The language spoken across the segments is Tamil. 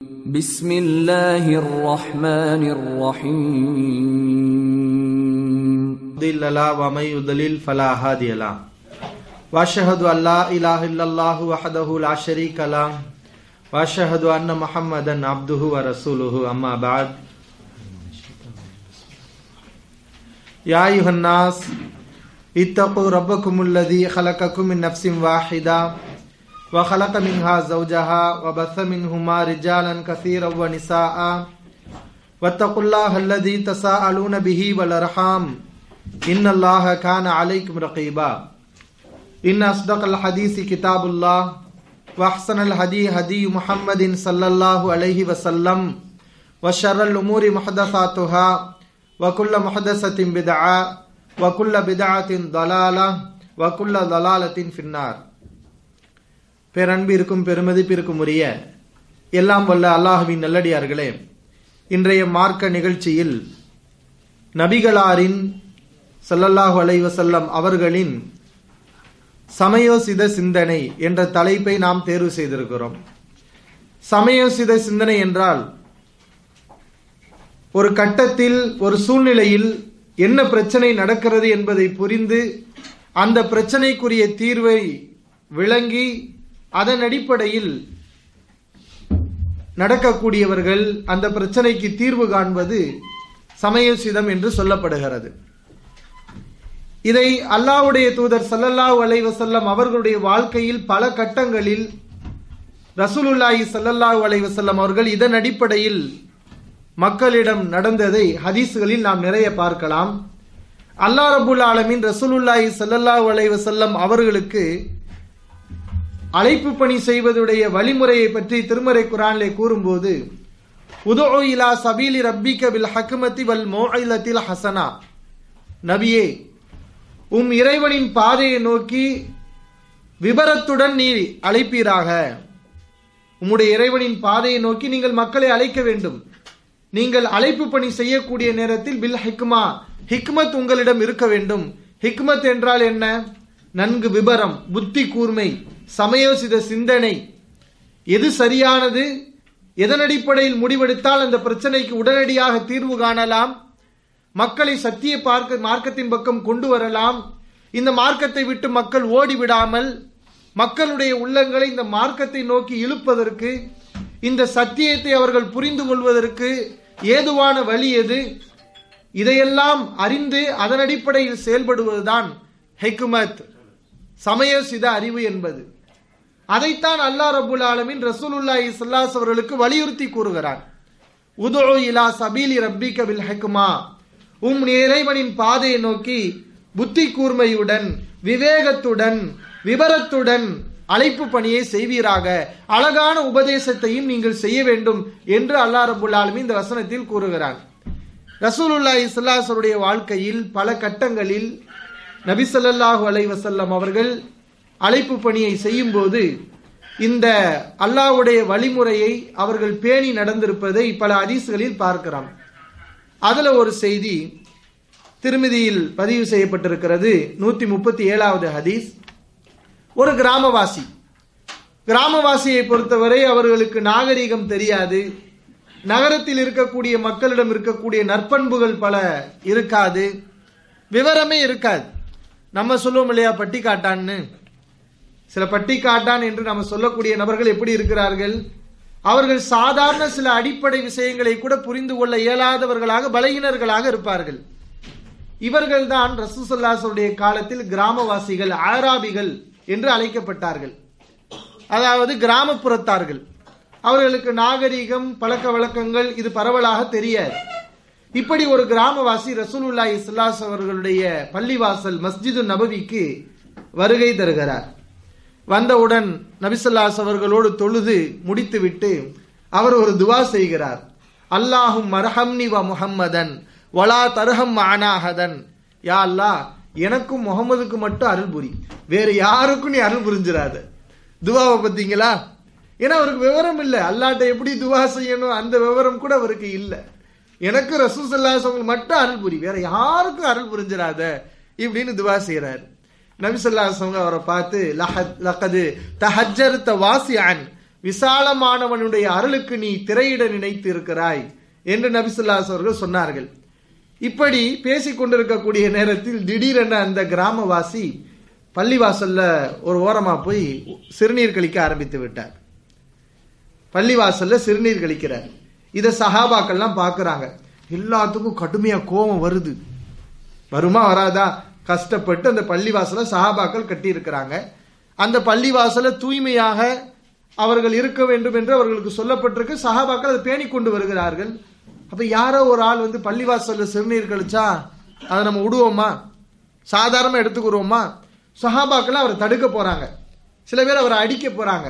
بسم الله الرحمن الرحيم مضل له ومن يضلل فلا هادي له واشهد ان لا اله الا الله وحده لا شريك له واشهد ان محمدا عبده ورسوله اما بعد يا ايها الناس اتقوا ربكم الذي خلقكم من نفس واحده وخلق منها زوجها وبث منهما رجالا كثيرا ونساء واتقوا الله الذي تساءلون به والارحام ان الله كان عليكم رقيبا ان اصدق الحديث كتاب الله واحسن الهدي هدي محمد صلى الله عليه وسلم وشر الامور محدثاتها وكل محدثه بدعه وكل بدعه ضلاله وكل ضلاله في النار பேரன்பிற்கும் பெருமதிப்பிற்கும் உரிய எல்லாம் வல்ல அல்லாஹுவின் நல்லடியார்களே இன்றைய மார்க்க நிகழ்ச்சியில் நபிகளாரின் ஸல்லல்லாஹு அலைஹி வஸல்லம் அவர்களின் சமயோசித சிந்தனை என்ற தலைப்பை நாம் தேர்வு செய்திருக்கிறோம் சமயோசித சிந்தனை என்றால் ஒரு கட்டத்தில் ஒரு சூழ்நிலையில் என்ன பிரச்சனை நடக்கிறது என்பதை புரிந்து அந்த பிரச்சனைக்குரிய தீர்வை விளங்கி அதன் அடிப்படையில் நடக்கக்கூடியவர்கள் அந்த பிரச்சனைக்கு தீர்வு காண்பது சமயோசிதம் என்று சொல்லப்படுகிறது இதை அல்லாஹ்வுடைய தூதர் ஸல்லல்லாஹு அலைஹி வஸல்லம் அவர்களுடைய வாழ்க்கையில் பல கட்டங்களில் ரசூலுல்லாஹி ஸல்லல்லாஹு அலைஹி வஸல்லம் அவர்கள் இதன் அடிப்படையில் மக்களிடம் நடந்ததை ஹதீஸ்களில் நாம் நிறைய பார்க்கலாம் அல்லாஹ் ரபுல் ஆலமீன் ரசூலுல்லாஹி ஸல்லல்லாஹு அலைஹி வஸல்லம் அவர்களுக்கு அழைப்பு பணி செய்வதுடைய வழிமுறையை பற்றி திருமறை குரானிலே கூறும்போது உதோ இலா சபீலி ரப்பிக பில் ஹக்மதி வல் மோஇலத்தில் ஹசனா நபியே உம் இறைவனின் பாதையை நோக்கி விபரத்துடன் நீ அழைப்பீராக உம்முடைய இறைவனின் பாதையை நோக்கி நீங்கள் மக்களை அழைக்க வேண்டும் நீங்கள் அழைப்பு பணி செய்யக்கூடிய நேரத்தில் பில் ஹிக்மா ஹிக்மத் உங்களிடம் இருக்க வேண்டும் ஹிக்மத் என்றால் என்ன நன்கு விபரம் புத்தி கூர்மை சமயோசித சிந்தனை எது சரியானது எதன் அடிப்படையில் முடிவெடுத்தால் அந்த பிரச்சனைக்கு உடனடியாக தீர்வு காணலாம் மக்களை சத்திய பார்க்க மார்க்கத்தின் பக்கம் கொண்டு வரலாம் இந்த மார்க்கத்தை விட்டு மக்கள் ஓடி விடாமல் மக்களுடைய உள்ளங்களை இந்த மார்க்கத்தை நோக்கி இழுப்பதற்கு இந்த சத்தியத்தை அவர்கள் புரிந்து கொள்வதற்கு ஏதுவான வழி எது இதையெல்லாம் அறிந்து அதன் அடிப்படையில் செயல்படுவதுதான் ஹெக்குமத் சமயோசித அறிவு என்பது அதைத்தான் அல்லாஹ் ரபுல் ஆலமின் ரசூலுல்லாஹி ஸல்லல்லாஹு அவர்களுக்கு வலியுறுத்தி கூறுகிறார் உதுஉ இலா சபீலி ரப்பிக பில் ஹிக்மா உம் இறைவனின் பாதையை நோக்கி புத்தி கூர்மையுடன் விவேகத்துடன் விவரத்துடன் அழைப்பு பணியை செய்வீராக அழகான உபதேசத்தையும் நீங்கள் செய்ய வேண்டும் என்று அல்லாஹ் ரபுல் ஆலமின் இந்த வசனத்தில் கூறுகிறார் ரசூலுல்லாஹி ஸல்லல்லாஹு வாழ்க்கையில் பல கட்டங்களில் நபி ஸல்லல்லாஹு அலைஹி வஸல்லம் அவர்கள் அழைப்பு பணியை செய்யும் போது இந்த அல்லாஹ்வுடைய வழிமுறையை அவர்கள் பேணி நடந்திருப்பதை பல ஹதீஸ்களில் பார்க்கிறோம் அதுல ஒரு செய்தி திருமதியில் பதிவு செய்யப்பட்டிருக்கிறது நூத்தி முப்பத்தி ஏழாவது ஹதீஸ் ஒரு கிராமவாசி கிராமவாசியை பொறுத்தவரை அவர்களுக்கு நாகரிகம் தெரியாது நகரத்தில் இருக்கக்கூடிய மக்களிடம் இருக்கக்கூடிய நற்பண்புகள் பல இருக்காது விவரமே இருக்காது நம்ம சொல்லுவோம் இல்லையா பட்டி காட்டான்னு சில பட்டி காட்டான் என்று நம்ம சொல்லக்கூடிய நபர்கள் எப்படி இருக்கிறார்கள் அவர்கள் சாதாரண சில அடிப்படை விஷயங்களை கூட புரிந்து கொள்ள இயலாதவர்களாக பலகீனர்களாக இருப்பார்கள் இவர்கள் தான் ரசூசல்லாசருடைய காலத்தில் கிராமவாசிகள் ஆராபிகள் என்று அழைக்கப்பட்டார்கள் அதாவது கிராமப்புறத்தார்கள் அவர்களுக்கு நாகரிகம் பழக்க வழக்கங்கள் இது பரவலாக தெரியாது இப்படி ஒரு கிராமவாசி ரசூலுல்லாஹி ஸல்லல்லாஹு அவர்களுடைய பள்ளிவாசல் மஸ்ஜிது நபவிக்கு வருகை தருகிறார் வந்தவுடன் நபிசல்லாஸ் அவர்களோடு தொழுது முடித்துவிட்டு அவர் ஒரு துவா செய்கிறார் அல்லாஹும் மரஹம்னி வ முஹம்மதன் வலா தருஹம் ஆனாஹதன் யா அல்லாஹ் எனக்கும் முகமதுக்கு மட்டும் அருள் புரி வேற யாருக்கும் நீ அருள் புரிஞ்சிடாத துவாவை பார்த்தீங்களா ஏன்னா அவருக்கு விவரம் இல்லை அல்லாட்ட எப்படி துவா செய்யணும் அந்த விவரம் கூட அவருக்கு இல்லை எனக்கு ரசூசல்லாசவங்க மட்டும் அருள் புரி வேற யாருக்கும் அருள் புரிஞ்சிடாத இப்படின்னு துவா செய்யறாரு நபிசல்லாசவங்க அவரை பார்த்து லஹத் லகது தஹஜர்த வாசியான் விசாலமானவனுடைய அருளுக்கு நீ திரையிட நினைத்து இருக்கிறாய் என்று நபிசுல்லாஸ் அவர்கள் சொன்னார்கள் இப்படி பேசிக் கொண்டிருக்கக்கூடிய நேரத்தில் திடீரென அந்த கிராமவாசி பள்ளிவாசல்ல ஒரு ஓரமா போய் சிறுநீர் கழிக்க ஆரம்பித்து விட்டார் பள்ளிவாசல்ல சிறுநீர் கழிக்கிறார் இதை சஹாபாக்கள்லாம் பார்க்கறாங்க எல்லாத்துக்கும் கடுமையா கோபம் வருது வருமா வராதா கஷ்டப்பட்டு அந்த பள்ளிவாசலை சஹாபாக்கள் கட்டி இருக்கிறாங்க அந்த பள்ளிவாசலை தூய்மையாக அவர்கள் இருக்க வேண்டும் என்று அவர்களுக்கு சொல்லப்பட்டிருக்கு சஹாபாக்கள் அதை பேணி கொண்டு வருகிறார்கள் அப்ப யாரோ ஒரு ஆள் வந்து பள்ளிவாசல்ல சிறுநீர் கழிச்சா அதை நம்ம விடுவோமா சாதாரணமா எடுத்துக்கிறோமா சஹாபாக்கள் அவரை தடுக்க போறாங்க சில பேர் அவரை அடிக்க போறாங்க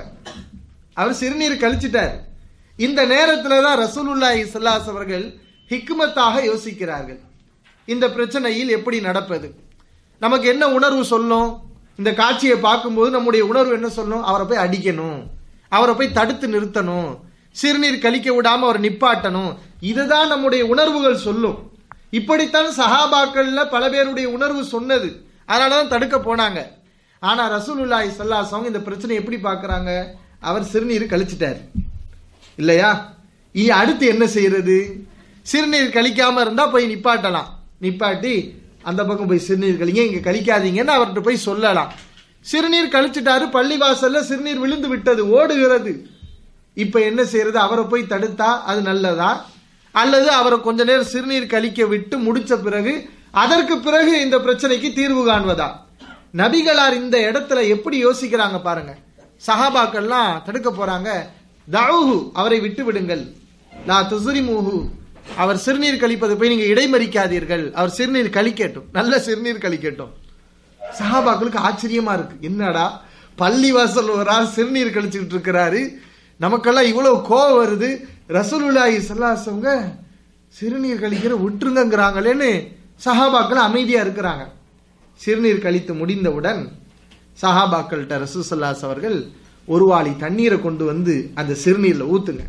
அவர் சிறுநீர் கழிச்சிட்டார் இந்த நேரத்துல தான் ரசூலுல்லாஹி ஸல்லல்லாஹு அவர்கள் ஹிக்மத்தாக யோசிக்கிறார்கள் இந்த பிரச்சனையில் எப்படி நடப்பது நமக்கு என்ன உணர்வு சொல்லும் இந்த காட்சியை பார்க்கும்போது நம்முடைய உணர்வு என்ன சொல்லும் அவரை போய் அடிக்கணும் அவரை போய் தடுத்து நிறுத்தணும் சிறுநீர் கழிக்க விடாம அவரை நிப்பாட்டணும் இதுதான் நம்முடைய உணர்வுகள் சொல்லும் இப்படித்தான் சஹாபாக்கள்ல பல பேருடைய உணர்வு சொன்னது அதனாலதான் தடுக்க போனாங்க ஆனா ரசூலுல்லாஹி ஸல்லல்லாஹு அலைஹி வஸல்லம் இந்த பிரச்சனை எப்படி பார்க்கறாங்க அவர் சிறுநீர் கழிச்சிட்டார் இல்லையா இ அடுத்து என்ன செய்யறது சிறுநீர் கழிக்காம இருந்தா போய் நிப்பாட்டலாம் நிப்பாட்டி அந்த பக்கம் போய் சிறுநீர் கழிங்க இங்க கழிக்காதீங்கன்னு அவர்கிட்ட போய் சொல்லலாம் சிறுநீர் கழிச்சிட்டாரு பள்ளிவாசல்ல சிறுநீர் விழுந்து விட்டது ஓடுகிறது இப்ப என்ன செய்யறது அவரை போய் தடுத்தா அது நல்லதா அல்லது அவரை கொஞ்ச நேரம் சிறுநீர் கழிக்க விட்டு முடிச்ச பிறகு அதற்கு பிறகு இந்த பிரச்சனைக்கு தீர்வு காண்பதா நபிகளார் இந்த இடத்துல எப்படி யோசிக்கிறாங்க பாருங்க சஹாபாக்கள்லாம் தடுக்க போறாங்க தவுஹு அவரை விட்டு விடுங்கள் லா துசுரிமுஹு அவர் சிறுநீர் கழிப்பதை போய் நீங்க இடைமறிக்காதீர்கள் அவர் சிறுநீர் கழிக்கட்டும் நல்ல சிறுநீர் கழிக்கட்டும் சஹாபாக்களுக்கு ஆச்சரியமா இருக்கு என்னடா பள்ளிவாசல் ஒரு ஆள் சிறுநீர் கழிச்சுக்கிட்டு இருக்கிறாரு நமக்கெல்லாம் இவ்வளவு கோவம் வருது ரசூலுல்லாஹி ஸல்லல்லாஹு சிறுநீர் கழிக்கிற விட்டுருங்கங்கிறாங்களேன்னு சஹாபாக்கள் அமைதியா இருக்கிறாங்க சிறுநீர் கழித்து முடிந்தவுடன் சஹாபாக்கள்கிட்ட ரசூசல்லாஸ் அவர்கள் ஒரு வாளி தண்ணீரை கொண்டு வந்து அந்த சிறுநீர்ல ஊத்துங்க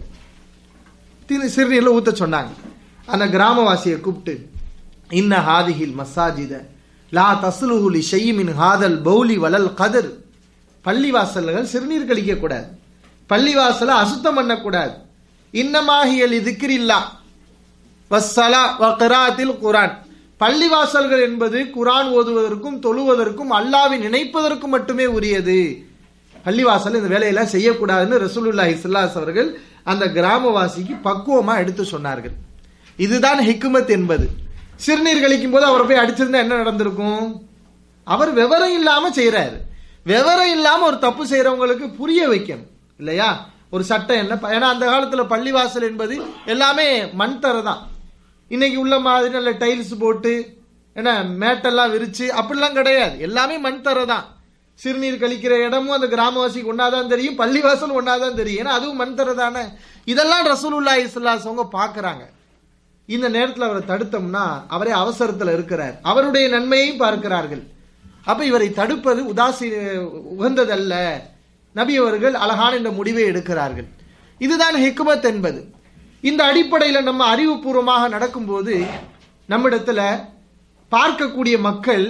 திரு- சிறுநீர்ல ஊத்த சொன்னாங்க அந்த கிராமவாசியை கூப்பிட்டு இன்ன ஹாதிஹில் மசாஜித லா தஸ்லுஹுலி ஷைமின் ஹாதல் பௌலி வலல் கதர் பள்ளிவாசல்கள் சிறுநீர் கழிக்க கூடாது பள்ளிவாசலை அசுத்தம் பண்ணக்கூடாது இன்னமாகியல் இதுக்கிரில்லா வஸ்ஸலா வ கிராத்தில் குரான் பள்ளிவாசல்கள் என்பது குரான் ஓதுவதற்கும் தொழுவதற்கும் அல்லாவை நினைப்பதற்கும் மட்டுமே உரியது பள்ளிவாசல் இந்த வேலையெல்லாம் செய்யக்கூடாதுன்னு ரசூலுல்லாஹி ஸல்லல்லாஹு அவர்கள் அந்த கிராமவாசிக்கு பக்குவமா எடுத்து சொன்னார்கள் இதுதான் ஹிக்மத் என்பது சிறுநீர் கழிக்கும் போது அவரை போய் அடிச்சிருந்தா என்ன நடந்திருக்கும் அவர் விவரம் இல்லாம செய்யறாரு விவரம் இல்லாம ஒரு தப்பு செய்யறவங்களுக்கு புரிய வைக்கணும் இல்லையா ஒரு சட்டம் என்ன ப- ஏன்னா அந்த காலத்துல பள்ளிவாசல் என்பது எல்லாமே மண் தரை தான் இன்னைக்கு உள்ள மாதிரி நல்ல டைல்ஸ் போட்டு என்ன மேட்டெல்லாம் விரிச்சு அப்படிலாம் கிடையாது எல்லாமே மண் தரை தான் சிறுநீர் கழிக்கிற இடமும் அந்த கிராமவாசிக்கு ஒன்னாதான் தெரியும் பள்ளிவாசல் ஒன்னாதான் தெரியும் ஏன்னா அதுவும் மண் தரை தானே இதெல்லாம் ரசூலுல்லாஹி ஸல்லல்லாஹு அலைஹி அவங்க பாக்குறாங்க இந்த நேரத்தில் அவரை தடுத்தோம்னா அவரே அவசரத்தில் இருக்கிறார் அவருடைய நன்மையையும் பார்க்கிறார்கள் அப்ப இவரை தடுப்பது உதாசி உகந்ததல்ல நபி அவர்கள் அழகான இந்த முடிவை எடுக்கிறார்கள் இதுதான் ஹிக்மத் என்பது இந்த அடிப்படையில் நம்ம அறிவுபூர்வமாக நடக்கும்போது நம்மிடத்துல பார்க்கக்கூடிய மக்கள்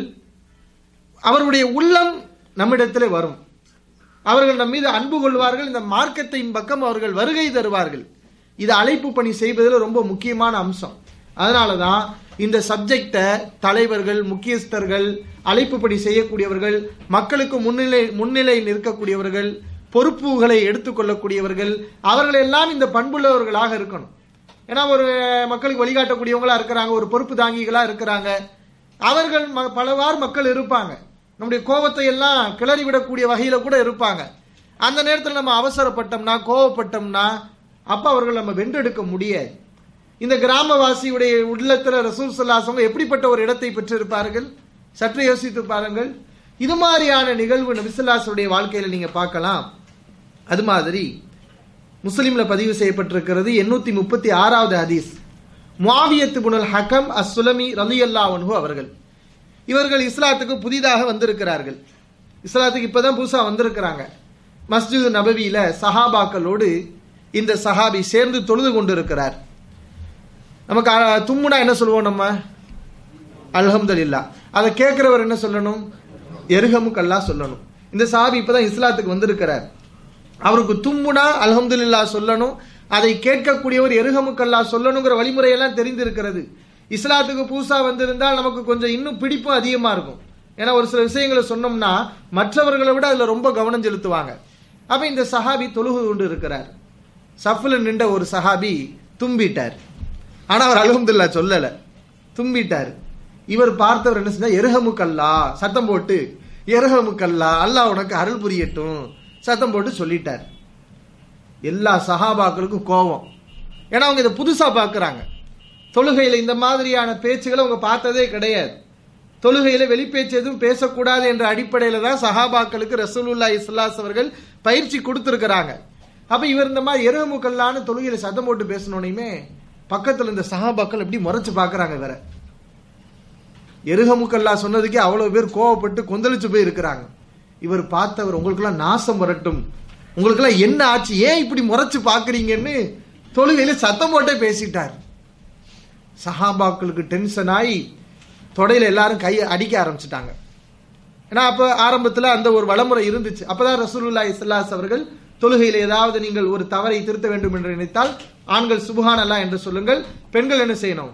அவருடைய உள்ளம் நம்மிடத்திலே வரும் அவர்கள் நம் மீது அன்பு கொள்வார்கள் இந்த மார்க்கத்தின் பக்கம் அவர்கள் வருகை தருவார்கள் இது அழைப்பு பணி செய்வதில் ரொம்ப முக்கியமான அம்சம் அதனால தான் இந்த சப்ஜெக்டை தலைவர்கள் முக்கியஸ்தர்கள் அழைப்பு பணி செய்யக்கூடியவர்கள் மக்களுக்கு முன்னிலை முன்னிலை நிற்கக்கூடியவர்கள் பொறுப்புகளை எடுத்துக்கொள்ளக்கூடியவர்கள் அவர்கள் எல்லாம் இந்த பண்புள்ளவர்களாக இருக்கணும் ஏன்னா ஒரு மக்களுக்கு வழிகாட்டக்கூடியவங்களா இருக்கிறாங்க ஒரு பொறுப்பு தாங்கிகளா இருக்கிறாங்க அவர்கள் ம- பலவாறு மக்கள் இருப்பாங்க நம்முடைய கோபத்தை எல்லாம் கிளறி விடக்கூடிய வகையில கூட இருப்பாங்க அந்த நேரத்தில் நம்ம அவசரப்பட்டோம்னா கோவப்பட்டோம்னா அப்ப அவர்கள் நம்ம வென்றெடுக்க முடியாது இந்த கிராமவாசியுடைய உள்ளத்துல ரசூல் சல்லாசவங்க எப்படிப்பட்ட ஒரு இடத்தை பெற்றிருப்பார்கள் சற்று யோசித்து பாருங்கள் இது மாதிரியான நிகழ்வு நபிசுல்லாசுடைய வாழ்க்கையில நீங்க பார்க்கலாம் அது மாதிரி முஸ்லிம்ல பதிவு செய்யப்பட்டிருக்கிறது எண்ணூத்தி முப்பத்தி ஆறாவது ஹதீஸ் முஆவியத்து புனல் ஹக்கம் அஸ்ஸுலமி ரலியல்லாஹு அன்ஹு அவர்கள் இவர்கள் இஸ்லாத்துக்கு புதிதாக வந்திருக்கிறார்கள் இஸ்லாத்துக்கு இப்பதான் புதுசா வந்திருக்கிறாங்க மஸ்ஜிது நபவியில சஹாபாக்களோடு இந்த சஹாபி சேர்ந்து தொழுது கொண்டிருக்கிறார் நமக்கு அஹ், தும்முனா என்ன சொல்லுவோம் நம்ம அல்ஹம்துலில்லா அதை கேட்கிறவர் என்ன சொல்லணும் எருகமுக்கல்லா சொல்லணும் இந்த சஹாபி இப்பதான் இஸ்லாத்துக்கு வந்திருக்கிறார் அவருக்கு தும்முனா அல்ஹம்துலில்லா சொல்லணும் அதை கேட்கக்கூடியவர் எருகமுக்கல்லா சொல்லணுங்கிற வழிமுறையெல்லாம் தெரிந்திருக்கிறது இஸ்லாத்துக்கு பூசா வந்திருந்தால் நமக்கு கொஞ்சம் இன்னும் பிடிப்பும் அதிகமா இருக்கும் ஏன்னா ஒரு சில விஷயங்களை சொன்னோம்னா மற்றவர்களை விட அதுல ரொம்ப கவனம் செலுத்துவாங்க அப்ப இந்த சஹாபி தொழுகு கொண்டு இருக்கிறார் சஃப்ல நின்ற ஒரு சஹாபி தும்பிட்டார் ஆனா அவர் அல்ஹம்துலில்லா சொல்லல தும்பிட்டார் இவர் பார்த்தவர் என்ன செஞ்சா எருகமுக்கல்லா சத்தம் போட்டு எருகமுக்கல்லா அல்லாஹ் உனக்கு அருள் புரியட்டும் சத்தம் போட்டு சொல்லிட்டார் எல்லா சஹாபாக்களுக்கும் கோபம் ஏன்னா அவங்க இதை புதுசா பார்க்கறாங்க தொழுகையில இந்த மாதிரியான பேச்சுகளை அவங்க பார்த்ததே கிடையாது தொழுகையில வெளிப்பேச்சு எதுவும் பேசக்கூடாது என்ற அடிப்படையில தான் சஹாபாக்களுக்கு ரசூலுல்லா இஸ்லாஸ் அவர்கள் பயிற்சி கொடுத்திருக்கிறாங்க அப்ப இவர் இந்த மாதிரி எருகமுக்கல்லான்னு தொழுகையில சத்தம் போட்டு பேசணுனையுமே பக்கத்துல இந்த சஹாபாக்கள் எப்படி முறைச்சு பார்க்கறாங்க வேற எருகமுக்கல்லா சொன்னதுக்கே அவ்வளவு பேர் கோவப்பட்டு கொந்தளிச்சு போய் இருக்கிறாங்க இவர் பார்த்தவர் உங்களுக்கெல்லாம் நாசம் வரட்டும் உங்களுக்கெல்லாம் என்ன ஆச்சு ஏன் இப்படி முறைச்சு பாக்குறீங்கன்னு தொழுகையில சத்தம் போட்டே பேசிட்டார் சஹாபாக்களுக்கு டென்ஷன் ஆகி தொடையில எல்லாரும் கையை அடிக்க ஆரம்பிச்சிட்டாங்க ஏன்னா அப்ப ஆரம்பத்துல அந்த ஒரு வளமுறை இருந்துச்சு அப்பதான் ரசூலுல்லாஹி ஸல்லல்லாஹு அவர்கள் தொழுகையில ஏதாவது நீங்கள் ஒரு தவறை திருத்த வேண்டும் என்று நினைத்தால் ஆண்கள் சுபஹானல்லா என்று சொல்லுங்கள் பெண்கள் என்ன செய்யணும்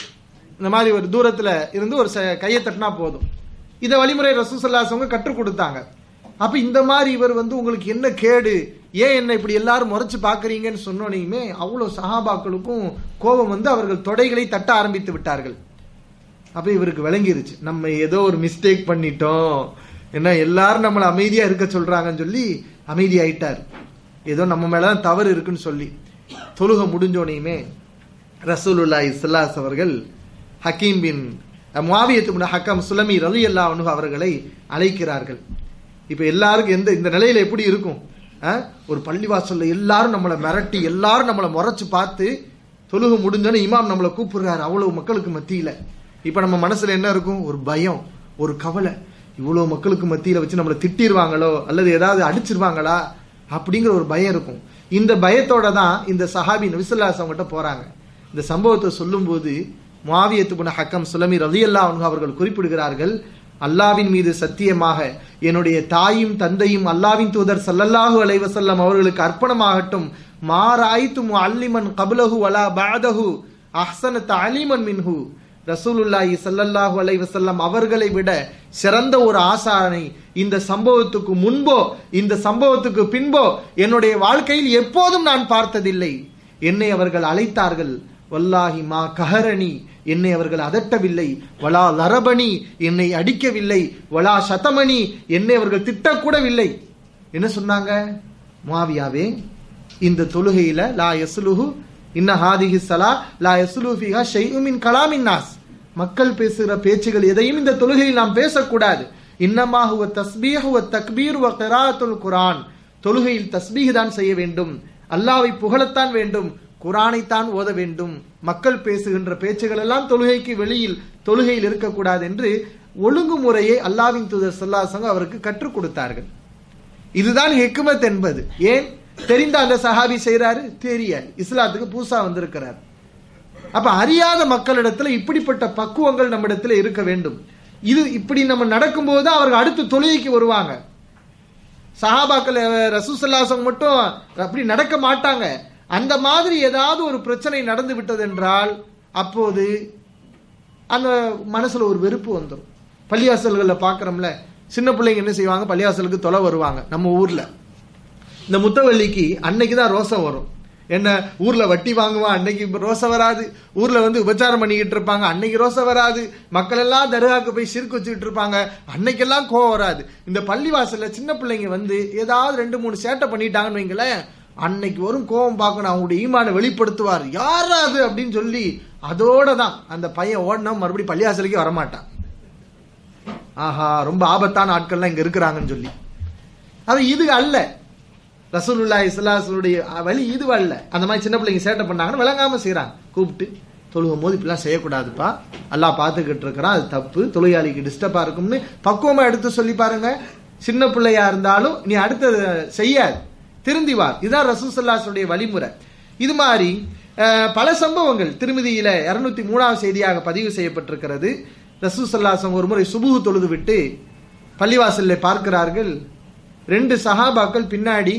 இந்த மாதிரி ஒரு தூரத்துல இருந்து ஒரு ச- கையை தட்டினா போதும் இத வழிமுறை ரசூசல்லாசவங்க கற்றுக் கொடுத்தாங்க அப்ப இந்த மாதிரி இவர் வந்து உங்களுக்கு என்ன கேடு ஏன் என்ன இப்படி எல்லாரும் முறைச்சு பாக்குறீங்கன்னு சொன்னோனையுமே அவ்வளவு சஹாபாக்களுக்கும் கோபம் வந்து அவர்கள் தொடைகளை தட்ட ஆரம்பித்து விட்டார்கள் அப்ப இவருக்கு விளங்கிருச்சு நம்ம ஏதோ ஒரு மிஸ்டேக் பண்ணிட்டோம் என்ன எல்லாரும் நம்மள அமைதியா இருக்க சொல்றாங்கன்னு சொல்லி அமைதியாயிட்டார் ஏதோ நம்ம மேலதான் தவறு இருக்குன்னு சொல்லி தொழுக முடிஞ்சோனையுமே ரசூலுல்லாஹி ஸல்லல்லாஹு அவர்கள் ஹக்கீம் பின் முஆவியத்து பின் ஹக்கம் சுலமி ரலியல்லாஹு அன்ஹு அவர்களை அழைக்கிறார்கள் இப்ப எல்லாருக்கும் எந்த இந்த நிலையில எப்படி இருக்கும் அஹ்? ஒரு பள்ளிவாசல்ல எல்லாரும் நம்மளை மிரட்டி எல்லாரும் நம்மளை முறைச்சு பார்த்து தொழுக முடிஞ்சோன்னு இமாம் நம்மளை கூப்பிடுறாரு அவ்வளவு மக்களுக்கு மத்தியில இப்ப நம்ம மனசுல என்ன இருக்கும் ஒரு பயம் ஒரு கவலை இவ்வளவு மக்களுக்கு மத்தியில வச்சு நம்மளை திட்டிருவாங்களோ அல்லது ஏதாவது அடிச்சிருவாங்களா அப்படிங்கிற ஒரு பயம் இருக்கும் இந்த பயத்தோட தான் இந்த சஹாபி நபிசுல்லாஸ் அவங்ககிட்ட போறாங்க இந்த சம்பவத்தை சொல்லும்போது முஆவியத்து பின் ஹக்கம் சுலமி ரலியல்லாஹு அன்ஹு அவர்கள் குறிப்பிடுகிறார்கள் அல்லாவின் மீது சத்தியமாக என்னுடைய தாயும் தந்தையும் அல்லாவின் தூதர் ஸல்லல்லாஹு அலைஹி வஸல்லம் அவர்களுக்கு அர்ப்பணமாகட்டும் மாராய்த்து முஅல்லிமன் கப்லஹு வலா பஅதஹு அஹ்ஸன தஅலீமன் மின்ஹு ரசூலுல்லாஹி ஸல்லல்லாஹு அலைஹி வஸல்லம் அவர்களை விட சிறந்த ஒரு ஆசானை இந்த சம்பவத்துக்கு முன்போ இந்த சம்பவத்துக்கு பின்போ என்னுடைய வாழ்க்கையில் எப்போதும் நான் பார்த்ததில்லை என்னை அவர்கள் அழைத்தார்கள் வல்லாஹி மா கஹரணி என்னை அவர்கள் அதட்டவில்லை வலா லரபணி என்னை அடிக்கவில்லை வலா சதமணி என்னை அவர்கள் திட்டக்கூடவில்லை என்ன சொன்னாங்க முஆவியாவே இந்த தொழுகையில லா யஸ்லுஹு இன்ன ஹாதிஹி ஸலா லா யஸ்லுஹு ஃபிஹா ஷைஉ மின் கலாமின் நாஸ் மக்கள் பேசுகிற பேச்சுகள் எதையும் இந்த தொழுகையில் நாம் பேசக்கூடாது இன்னமா ஹுவ தஸ்பீஹ் வ தக்பீர் வ கிராஅத்துல் குர்ஆன் தொழுகையில் தஸ்பீஹ் தான் செய்ய வேண்டும் அல்லாஹ்வை புகழத்தான் வேண்டும் குர்ஆனைத்தான் ஓத வேண்டும் மக்கள் பேசுகின்ற பேச்சுகள் எல்லாம் தொழுகைக்கு வெளியில் தொழுகையில் இருக்கக்கூடாது என்று ஒழுங்குமுறையை அல்லாஹ்வின் தூதர் ஸல்லல்லாஹு அலைஹி வஸல்லம் அவருக்கு கற்றுக் கொடுத்தார்கள் இதுதான் ஹிக்மத் என்பது ஏன் தெரிந்த அந்த சஹாபி செய்றாரு தெரியாது இஸ்லாத்துக்கு பூசா வந்திருக்கிறார் அப்ப அறியாத மக்களிடத்துல இப்படிப்பட்ட பக்குவங்கள் நம்மிடத்துல இருக்க வேண்டும் இது இப்படி நம்ம நடக்கும்போது தான் அவர்கள் அடுத்து தொழுகைக்கு வருவாங்க சஹாபாக்கள் ரசூசல்லாசம் மட்டும் அப்படி நடக்க மாட்டாங்க அந்த மாதிரி ஏதாவது ஒரு பிரச்சனை நடந்து விட்டது என்றால் அப்போது அந்த மனசுல ஒரு வெறுப்பு வந்துடும் பள்ளிவாசல்கள்ல பாக்குறோம்ல சின்ன பிள்ளைங்க என்ன செய்வாங்க பள்ளிவாசலுக்கு தொலை வருவாங்க நம்ம ஊர்ல இந்த முத்தவள்ளிக்கு அன்னைக்கு தான் ரோசம் வரும் என்ன ஊர்ல வட்டி வாங்குவான் அன்னைக்கு ரோசை வராது ஊர்ல வந்து உபச்சாரம் பண்ணிக்கிட்டு இருப்பாங்க அன்னைக்கு ரோசை வராது மக்கள் எல்லாம் தர்காக்கு போய் சிறுக்கு வச்சுக்கிட்டு இருப்பாங்க அன்னைக்கெல்லாம் கோவம் வராது இந்த பள்ளிவாசல்ல சின்ன பிள்ளைங்க வந்து ஏதாவது ரெண்டு மூணு சேட்டை பண்ணிட்டாங்கன்னு வைங்களேன் அன்னைக்கு வரும் கோவம் பார்க்கணும் அவங்களுடைய ஈமானை வெளிப்படுத்துவார் யாரா அது அப்படின்னு சொல்லி அதோட தான் அந்த பையன் ஓடினா மறுபடியும் பள்ளிவாசலுக்கே வரமாட்டான் ஆஹா ரொம்ப ஆபத்தான ஆட்கள்லாம் இங்க இருக்கிறாங்கன்னு சொல்லி அது இது அல்ல ரசூலுல்லா இஸ்லாசுடைய வழி இது அல்ல அந்த மாதிரி சின்ன பிள்ளைங்க சேட்டை பண்ணாங்கன்னு விளங்காம செய்றாங்க கூப்பிட்டு தொழுகும் போது இப்படிலாம் செய்யக்கூடாதுப்பா அல்லாஹ் பார்த்துக்கிட்டு இருக்கிறான் அது தப்பு தொழிலாளிக்கு டிஸ்டர்பா இருக்கும்னு பக்குவமா எடுத்து சொல்லி பாருங்க சின்ன பிள்ளையா இருந்தாலும் நீ அடுத்தது செய்யாது திருந்திவார் இதுதான் ரசூசல்லாசுடைய வழிமுறை இது மாதிரி அஹ், பல சம்பவங்கள் திருமதியில இருநூத்தி மூணாவது செய்தியாக பதிவு செய்யப்பட்டிருக்கிறது ரசூசல்லாசம் ஒரு முறை சுபுகு தொழுது விட்டு பள்ளிவாசல்ல பார்க்கிறார்கள் ரெண்டு சஹாபாக்கள் பின்னாடி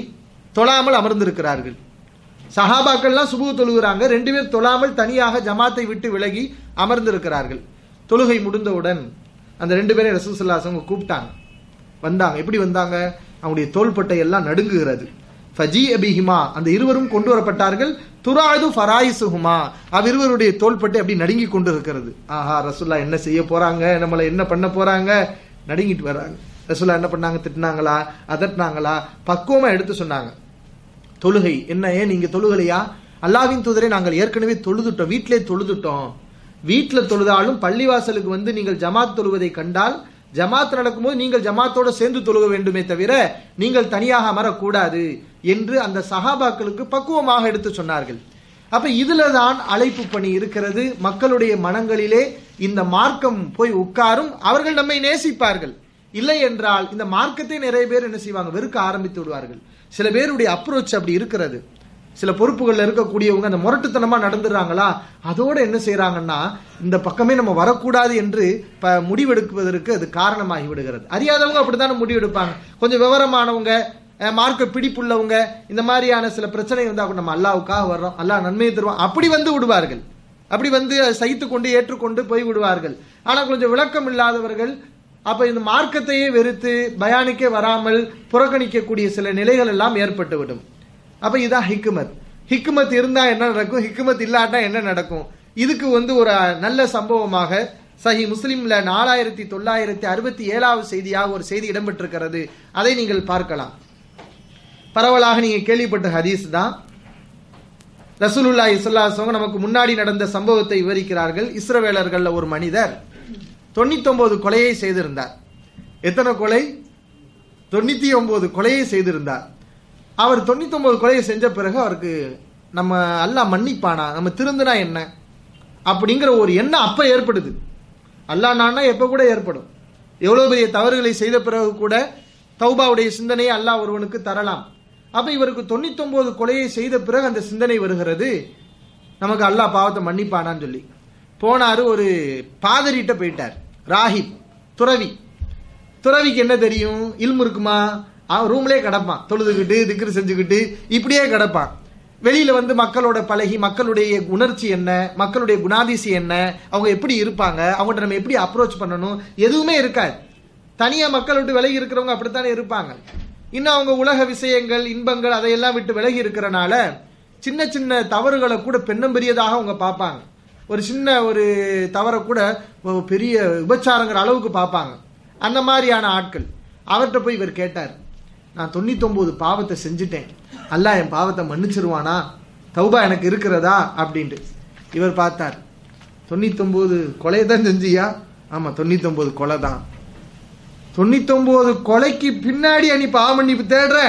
தொழாமல் அமர்ந்திருக்கிறார்கள் சஹாபாக்கள்லாம் சுபு தொழுகிறாங்க ரெண்டு பேர் தொழாமல் தனியாக ஜமாத்தை விட்டு விலகி அமர்ந்திருக்கிறார்கள் தொழுகை முடிந்தவுடன் அந்த ரெண்டு பேரும் ரசூசல்லாசவங்க கூப்பிட்டாங்க வந்தாங்க எப்படி வந்தாங்க அவங்களுடைய தோள்பட்டை எல்லாம் நடுங்குகிறது ஃபஜி அபிஹிமா அந்த இருவரும் கொண்டு வரப்பட்டார்கள் துராது ஃபராயிசுஹுமா அவ்விருவருடைய தோள்பட்டை அப்படி நடுங்கி கொண்டு இருக்கிறது ஆஹா ரசுல்லா என்ன செய்ய போறாங்க நம்மளை என்ன பண்ண போறாங்க நடுங்கிட்டு வர்றாங்க ரசுல்லா என்ன பண்ணாங்க திட்டினாங்களா அதட்டினாங்களா பக்குவமா எடுத்து சொன்னாங்க தொழுகை என்ன ஏன் நீங்க தொழுகலையா அல்லாவின் தூதரை நாங்கள் ஏற்கனவே தொழுதுட்டோம் வீட்டிலே தொழுதுட்டோம் வீட்டுல தொழுதாலும் பள்ளிவாசலுக்கு வந்து நீங்கள் ஜமாத் தொழுவதை கண்டால் ஜமாத் நடக்கும்போது நீங்கள் ஜமாத்தோட சேர்ந்து தொழுக வேண்டுமே தவிர நீங்கள் தனியாக அமரக்கூடாது என்று அந்த சஹாபாக்களுக்கு பக்குவமாக எடுத்து சொன்னார்கள் அப்ப இதுல தான் அழைப்பு பணி இருக்கிறது மக்களுடைய மனங்களிலே இந்த மார்க்கம் போய் உட்காரும் அவர்கள் நம்மை நேசிப்பார்கள் இல்லை என்றால் இந்த மார்க்கத்தை நிறைய பேர் என்ன செய்வாங்க வெறுக்க ஆரம்பித்து விடுவார்கள் சில பேருடைய அப்ரோச் அப்படி இருக்கிறது சில பொறுப்புகள்ல இருக்கக்கூடியவங்க அந்த முரட்டுத்தனமா நடந்துடுறாங்களா அதோட என்ன செய்யறாங்கன்னா இந்த பக்கமே நம்ம வரக்கூடாது என்று ப முடிவெடுப்பதற்கு அது காரணமாகி விடுகிறது அறியாதவங்க அப்படித்தானே முடிவெடுப்பாங்க கொஞ்சம் விவரமானவங்க அஹ், மார்க்க பிடிப்புள்ளவங்க இந்த மாதிரியான சில பிரச்சனை வந்தா கூட நம்ம அல்லாவுக்காக வர்றோம் அல்லாஹ் நன்மையை தருவான் அப்படி வந்து விடுவார்கள் அப்படி வந்து அதை சகித்து கொண்டு ஏற்றுக்கொண்டு போய் விடுவார்கள் ஆனா கொஞ்சம் விளக்கம் இல்லாதவர்கள் அப்ப இந்த மார்க்கத்தையே வெறுத்து பயானிக்கே வராமல் புறக்கணிக்கக்கூடிய சில நிலைகள் எல்லாம் ஏற்பட்டுவிடும் அப்ப இதான் ஹிக்குமத் ஹிக்குமத் இருந்தா என்ன நடக்கும் ஹிக்குமத் இல்லாட்டா என்ன நடக்கும் இதுக்கு வந்து ஒரு நல்ல சம்பவமாக சஹி முஸ்லிம்ல நாலாயிரத்தி தொள்ளாயிரத்தி அறுபத்தி ஏழாவது செய்தியாக ஒரு செய்தி இடம்பெற்றிருக்கிறது அதை நீங்கள் பார்க்கலாம் பரவலாக நீங்க கேள்விப்பட்ட ஹதீஸ் தான் ரசூலுல்லாஹி ஸல்லல்லாஹு நமக்கு முன்னாடி நடந்த சம்பவத்தை விவரிக்கிறார்கள் இஸ்ரவேலர்கள்ல ஒரு மனிதர் தொண்ணூத்தொன்பது கொலையை செய்திருந்தார் எத்தனை கொலை தொண்ணூத்தி ஒன்பது கொலையை செய்திருந்தார் அவர் தொண்ணூத்தொன்பது கொலையை செஞ்ச பிறகு அவருக்கு நம்ம அல்லாஹ் மன்னிப்பானா நம்ம திருந்தினா என்ன அப்படிங்கிற ஒரு எண்ணம் அப்ப ஏற்படுது அல்லாஹ் நானா எப்ப கூட ஏற்படும் எவ்வளவு பெரிய தவறுகளை செய்த பிறகு கூட தௌபாவுடைய சிந்தனையை அல்லாஹ் ஒருவனுக்கு தரலாம் அப்ப இவருக்கு தொண்ணூத்தொன்பது கொலையை செய்த பிறகு அந்த சிந்தனை வருகிறது நமக்கு அல்லாஹ் பாவத்தை மன்னிப்பானான்னு சொல்லி போனாரு ஒரு பாதரிட்ட போயிட்டார் ராஹிப் துறவி துறவிக்கு என்ன தெரியும் இல்மு இருக்குமா அவன் ரூம்லயே கிடப்பான் தொழுதுகிட்டு திக்ரு செஞ்சுக்கிட்டு இப்படியே கிடப்பான் வெளியில வந்து மக்களோட பழகி மக்களுடைய உணர்ச்சி என்ன மக்களுடைய குணாதிசி என்ன அவங்க எப்படி இருப்பாங்க அவங்கள்ட்ட நம்ம எப்படி அப்ரோச் பண்ணணும் எதுவுமே இருக்காது தனியா மக்கள் விட்டு விலகி இருக்கிறவங்க அப்படித்தானே இருப்பாங்க இன்னும் அவங்க உலக விஷயங்கள் இன்பங்கள் அதையெல்லாம் விட்டு விலகி இருக்கிறனால சின்ன சின்ன தவறுகளை கூட பெண்ணும் பெரியதாக அவங்க பார்ப்பாங்க ஒரு சின்ன ஒரு தவறை கூட ஒரு பெரிய விபச்சாரங்கிற அளவுக்கு பார்ப்பாங்க அந்த மாதிரியான ஆட்கள் அவர்கிட்ட போய் இவர் கேட்டார் நான் தொண்ணூத்தொன்பது பாவத்தை செஞ்சுட்டேன் அல்லாஹ் என் பாவத்தை மன்னிச்சிருவானா தௌபா எனக்கு இருக்கிறதா அப்படின்ட்டு இவர் பார்த்தார் தொண்ணூத்தொன்பது கொலை தான் செஞ்சியா ஆமா தொண்ணூத்தொன்பது கொலை தான் தொண்ணூத்தொன்பது கொலைக்கு பின்னாடி நீ பாவ மன்னிப்பு தேடுற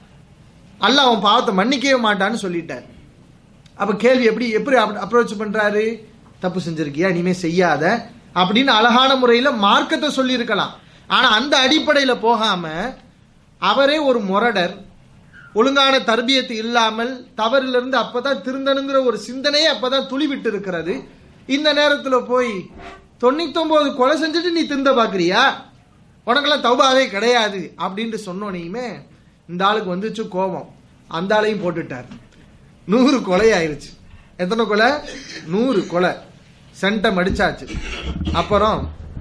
அல்லாஹ் அவன் பாவத்தை மன்னிக்கவே மாட்டான்னு சொல்லிட்டார் அப்ப கேள்வி எப்படி எப்படி அப்ரோச் பண்றாரு தப்பு செஞ்சிருக்கியா இனிமே செய்யாத அப்படின்னு அழகான முறையில மார்க்கத்தை சொல்லியிருக்கலாம் ஆனா அந்த அடிப்படையில போகாம அவரே ஒரு முரடர் ஒழுங்கான தர்பியத்து இல்லாமல் தவறிலிருந்து அப்பதான் திருந்தனுங்கிற ஒரு சிந்தனையே அப்பதான் துளிவிட்டு இருக்கிறது இந்த நேரத்துல போய் தொண்ணூத்தொன்பது கொலை செஞ்சுட்டு நீ திருந்த பாக்குறியா உனக்கெல்லாம் தௌபாவே கிடையாது அப்படின்ட்டு சொன்னோனையுமே இந்த ஆளுக்கு வந்துச்சு கோபம் அந்த ஆளையும் போட்டுட்டார் நூறு கொலை ஆயிருச்சு எத்தனை கொலை நூறு கொலை சென்டம் அடிச்சாச்சு அப்புறம்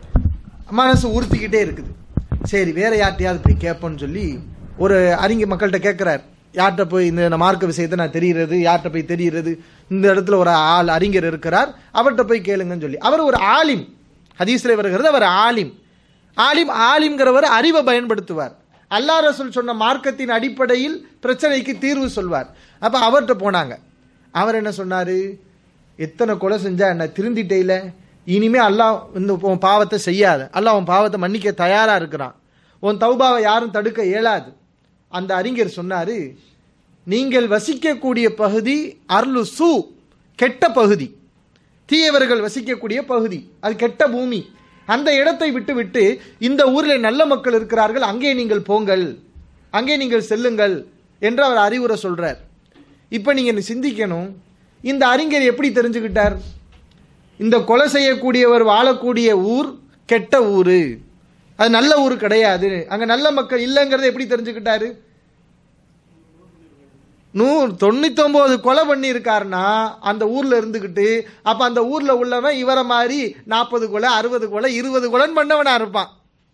மனசு உறுத்திக்கிட்டே இருக்குது சரி வேற யார்ட்டையாவது போய் கேட்போன்னு சொல்லி ஒரு அறிஞர் மக்கள்கிட்ட கேட்கிறார் யார்கிட்ட போய் இந்த மார்க்க விஷயத்தை நான் தெரிகிறது யார்கிட்ட போய் தெரிகிறது இந்த இடத்துல ஒரு ஆள் அறிஞர் இருக்கிறார் அவர்கிட்ட போய் கேளுங்கன்னு சொல்லி அவர் ஒரு ஆலிம் ஹதீஸ்ல வருகிறது அவர் ஆலிம் ஆலிம் ஆலிம்ங்கிறவர் அறிவை பயன்படுத்துவார் அல்லா ரசூல் சொன்ன மார்க்கத்தின் அடிப்படையில் பிரச்சனைக்கு தீர்வு சொல்வார் அப்ப அவர்கிட்ட போனாங்க அவர் என்ன சொன்னாரு எத்தனை கொலை செஞ்சா என்ன திருந்திட்டேல இனிமே அல்லாஹ் இந்த உன் பாவத்தை செய்யாத அல்லாஹ் உன் பாவத்தை மன்னிக்க தயாரா இருக்கிறான் உன் தௌபாவை யாரும் தடுக்க இயலாது அந்த அறிஞர் சொன்னாரு நீங்கள் வசிக்கக்கூடிய பகுதி அருளு சு கெட்ட பகுதி தீயவர்கள் வசிக்கக்கூடிய பகுதி அது கெட்ட பூமி அந்த இடத்தை விட்டு விட்டு இந்த ஊரில் நல்ல மக்கள் இருக்கிறார்கள் அங்கே நீங்கள் போங்கள் அங்கே நீங்கள் செல்லுங்கள் என்று அவர் அறிவுரை சொல்றார் இப்ப நீங்க சிந்திக்கணும் இந்த அறிஞர் எப்படி தெரிஞ்சுக்கிட்டார் இந்த கொலை செய்யக்கூடியவர் வாழக்கூடிய ஊர் கெட்ட ஊரு அது நல்ல ஊர் கிடையாது அங்க நல்ல மக்கள் இல்லைங்கிறத எப்படி தெரிஞ்சுக்கிட்டாரு நூறு தொண்ணூத்தொன்பது கொலை பண்ணியிருக்காருன்னா அந்த ஊர்ல இருந்துகிட்டு அப்ப அந்த ஊர்ல உள்ளவன் இவரை மாதிரி நாற்பது கொலை அறுபது கொலை இருபது கொலைன்னு பண்ணவனா இருப்பான்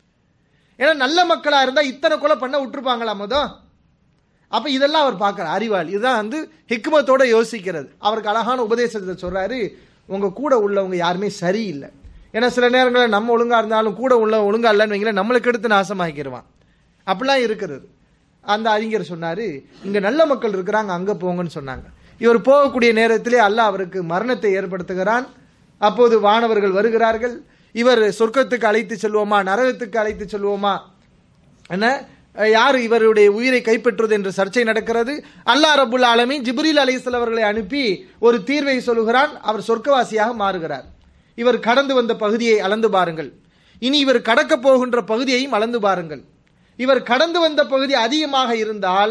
ஏன்னா நல்ல மக்களா இருந்தா இத்தனை கொலை பண்ண விட்டுருப்பாங்களா மொதல் அப்ப இதெல்லாம் அவர் பார்க்கறார் அறிவாளி இதுதான் வந்து ஹிக்மத்தோட யோசிக்கிறது அவருக்கு அழகான உபதேசத்தை சொல்றாரு உங்க கூட உள்ளவங்க யாருமே சரியில்லை ஏன்னா சில நேரங்களில் நம்ம ஒழுங்கா இருந்தாலும் கூட உள்ள ஒழுங்கா இல்லைன்னு வைங்களேன் நம்மளுக்கு எடுத்து நாசமாக்கிடுவான் அப்படிலாம் இருக்கிறது அந்த அறிஞர் சொன்னாரு இங்க நல்ல மக்கள் இருக்கிறாங்க அங்க போங்கன்னு சொன்னாங்க இவர் போகக்கூடிய நேரத்திலே அல்லாஹ் அவருக்கு மரணத்தை ஏற்படுத்துகிறான் அப்போது வானவர்கள் வருகிறார்கள் இவர் சொர்க்கத்துக்கு அழைத்து செல்வோமா நரகத்துக்கு அழைத்து செல்வோமா என்ன அஹ், யார் இவருடைய உயிரை கைப்பற்றுவது என்ற சர்ச்சை நடக்கிறது அல்லாஹ் ரபுல் ஆலமீன் ஜிப்ரீல் அலைஹிஸ்ஸலாம் அவர்களை அனுப்பி ஒரு தீர்வை சொல்லுகிறான் அவர் சொர்க்கவாசியாக மாறுகிறார் இவர் கடந்து வந்த பகுதியை அளந்து பாருங்கள் இனி இவர் கடக்கப் போகின்ற பகுதியையும் அளந்து பாருங்கள் இவர் கடந்து வந்த பகுதி அதிகமாக இருந்தால்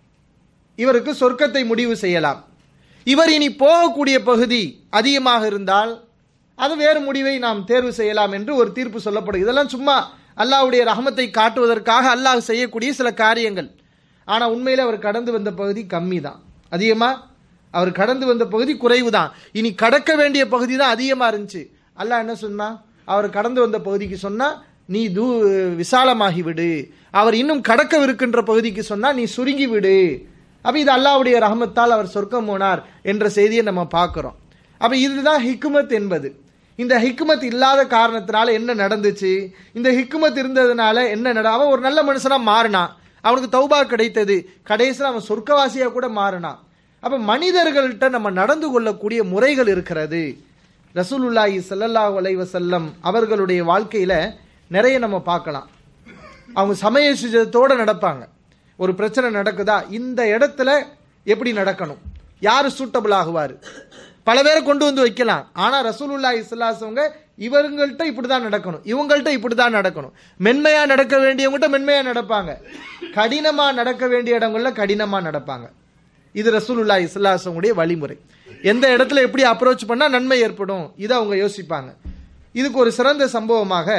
இவருக்கு சொர்க்கத்தை முடிவு செய்யலாம் இவர் இனி போகக்கூடிய பகுதி அதிகமாக இருந்தால் அது வேறு முடிவை நாம் தேர்வு செய்யலாம் என்று ஒரு தீர்ப்பு சொல்லப்படும் இதெல்லாம் சும்மா அல்லாஹ்வுடைய ரஹமத்தை காட்டுவதற்காக அல்லாஹ் செய்யக்கூடிய சில காரியங்கள் ஆனா உண்மையில அவர் கடந்து வந்த பகுதி கம்மி தான் அதிகமா அவர் கடந்து வந்த பகுதி குறைவு தான் இனி கடக்க வேண்டிய பகுதி தான் அதிகமா இருந்துச்சு அல்லாஹ் என்ன சொன்னா அவர் கடந்து வந்த பகுதிக்கு சொன்னா நீ தூ விசாலமாகி விடு அவர் இன்னும் கடக்கவிருக்கின்ற பகுதிக்கு சொன்னா நீ சுருங்கி விடு அப்ப இது அல்லாஹ்வுடைய ரஹமத்தால் அவர் சொர்க்கம் போனார் என்ற செய்தியை நம்ம பார்க்கிறோம் அப்ப இதுதான் ஹிக்மத் என்பது இந்த ஹிக்மத் இல்லாத காரணத்தினால என்ன நடந்துச்சு இந்த ஹிக்மத் இருந்ததுனால என்ன நட அவன் ஒரு நல்ல மனுஷனா மாறினான் அவனுக்கு தௌபா கிடைத்தது கடைசியில் அவன் சொர்க்கவாசியா கூட மாறினான் அப்ப மனிதர்கள்ட்ட நம்ம நடந்து கொள்ளக்கூடிய முறைகள் இருக்கிறது ரசூலுல்லாஹி ஸல்லல்லாஹு அலைஹி வஸல்லம் அவர்களுடைய வாழ்க்கையில நிறைய நம்ம பார்க்கலாம் அவங்க சமய சுஜத்தோட நடப்பாங்க ஒரு பிரச்சனை நடக்குதா இந்த இடத்துல எப்படி நடக்கணும் யாரு சூட்டபிள் ஆகுவார் பல பேரை கொண்டு வந்து வைக்கலாம் ஆனா ரசூலுல்லா இஸ்லாசவங்க இவங்கள்ட்ட இப்படிதான் நடக்கணும் இவங்கள்ட்ட இப்படிதான் நடக்கணும் மென்மையா நடக்க வேண்டியவங்ககிட்ட மென்மையா நடப்பாங்க கடினமா நடக்க வேண்டிய இடங்கள்ல கடினமா நடப்பாங்க இது ரசூலுல்லா இஸ்லாசவங்களுடைய வழிமுறை எந்த இடத்துல எப்படி அப்ரோச் பண்ணா நன்மை ஏற்படும் இதை அவங்க யோசிப்பாங்க இதுக்கு ஒரு சிறந்த சம்பவமாக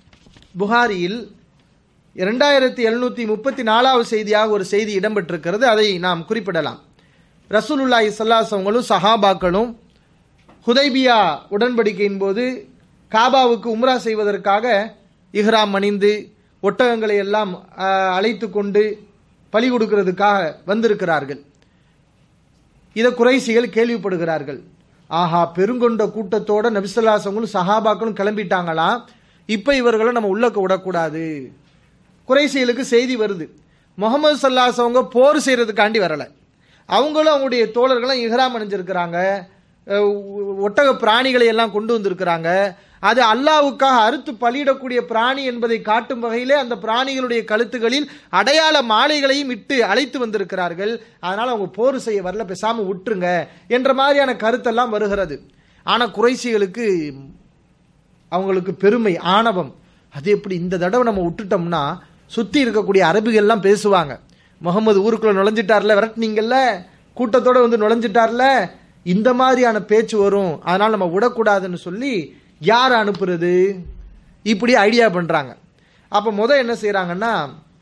புகாரியில் இரண்டாயிரத்தி எழுநூத்தி முப்பத்தி நாலாவது செய்தியாக ஒரு செய்தி இடம்பெற்றிருக்கிறது அதை நாம் குறிப்பிடலாம் ரசூலுல்லாஹி ஸல்லல்லாஹு அவங்களும் சஹாபாக்களும் ஹுதைபியா உடன்படிக்கையின் போது காபாவுக்கு உம்ரா செய்வதற்காக இஹ்ராம் அணிந்து ஒட்டகங்களை எல்லாம் அஹ், அழைத்து கொண்டு பலி கொடுக்கிறதுக்காக வந்திருக்கிறார்கள் இதை குறைசிகள் கேள்விப்படுகிறார்கள் ஆஹா பெருங்கொண்ட கூட்டத்தோட நபிசல்லாசவங்களும் சஹாபாக்களும் கிளம்பிட்டாங்களாம் இப்ப இவர்களை நம்ம உள்ளக்க விடக்கூடாது குறைசிகளுக்கு செய்தி வருது முகமது சல்லாஸ் அவங்க போர் செய்யறதுக்காண்டி வரல அவங்களும் அவங்களுடைய தோழர்களும் இஹ்ராம் அணிஞ்சிருக்கிறாங்க அஹ் ஒட்டக பிராணிகளை எல்லாம் கொண்டு வந்திருக்கிறாங்க அது அல்லாவுக்காக அறுத்து பலியிடக்கூடிய பிராணி என்பதை காட்டும் வகையிலே அந்த பிராணிகளுடைய கழுத்துகளில் அடையாள மாலைகளையும் இட்டு அழைத்து வந்திருக்கிறார்கள் அதனால அவங்க போர் செய்ய வரல பேசாம விட்டுருங்க என்ற மாதிரியான கருத்தெல்லாம் வருகிறது ஆனா குறைசிகளுக்கு அவங்களுக்கு பெருமை ஆணவம் அது எப்படி இந்த தடவை நம்ம விட்டுட்டோம்னா சுத்தி இருக்கக்கூடிய அரபிகள்லாம் பேசுவாங்க முகமது ஊருக்குள்ள நுழைஞ்சிட்டார்ல விரட்டினீங்கல்ல கூட்டத்தோட வந்து நுழைஞ்சிட்டார்ல இந்த மாதிரியான பேச்சு வரும் அதனால நம்ம விடக்கூடாதுன்னு சொல்லி யார் அனுப்புறது இப்படி ஐடியா பண்றாங்க அப்ப முத என்ன செய்றாங்கன்னா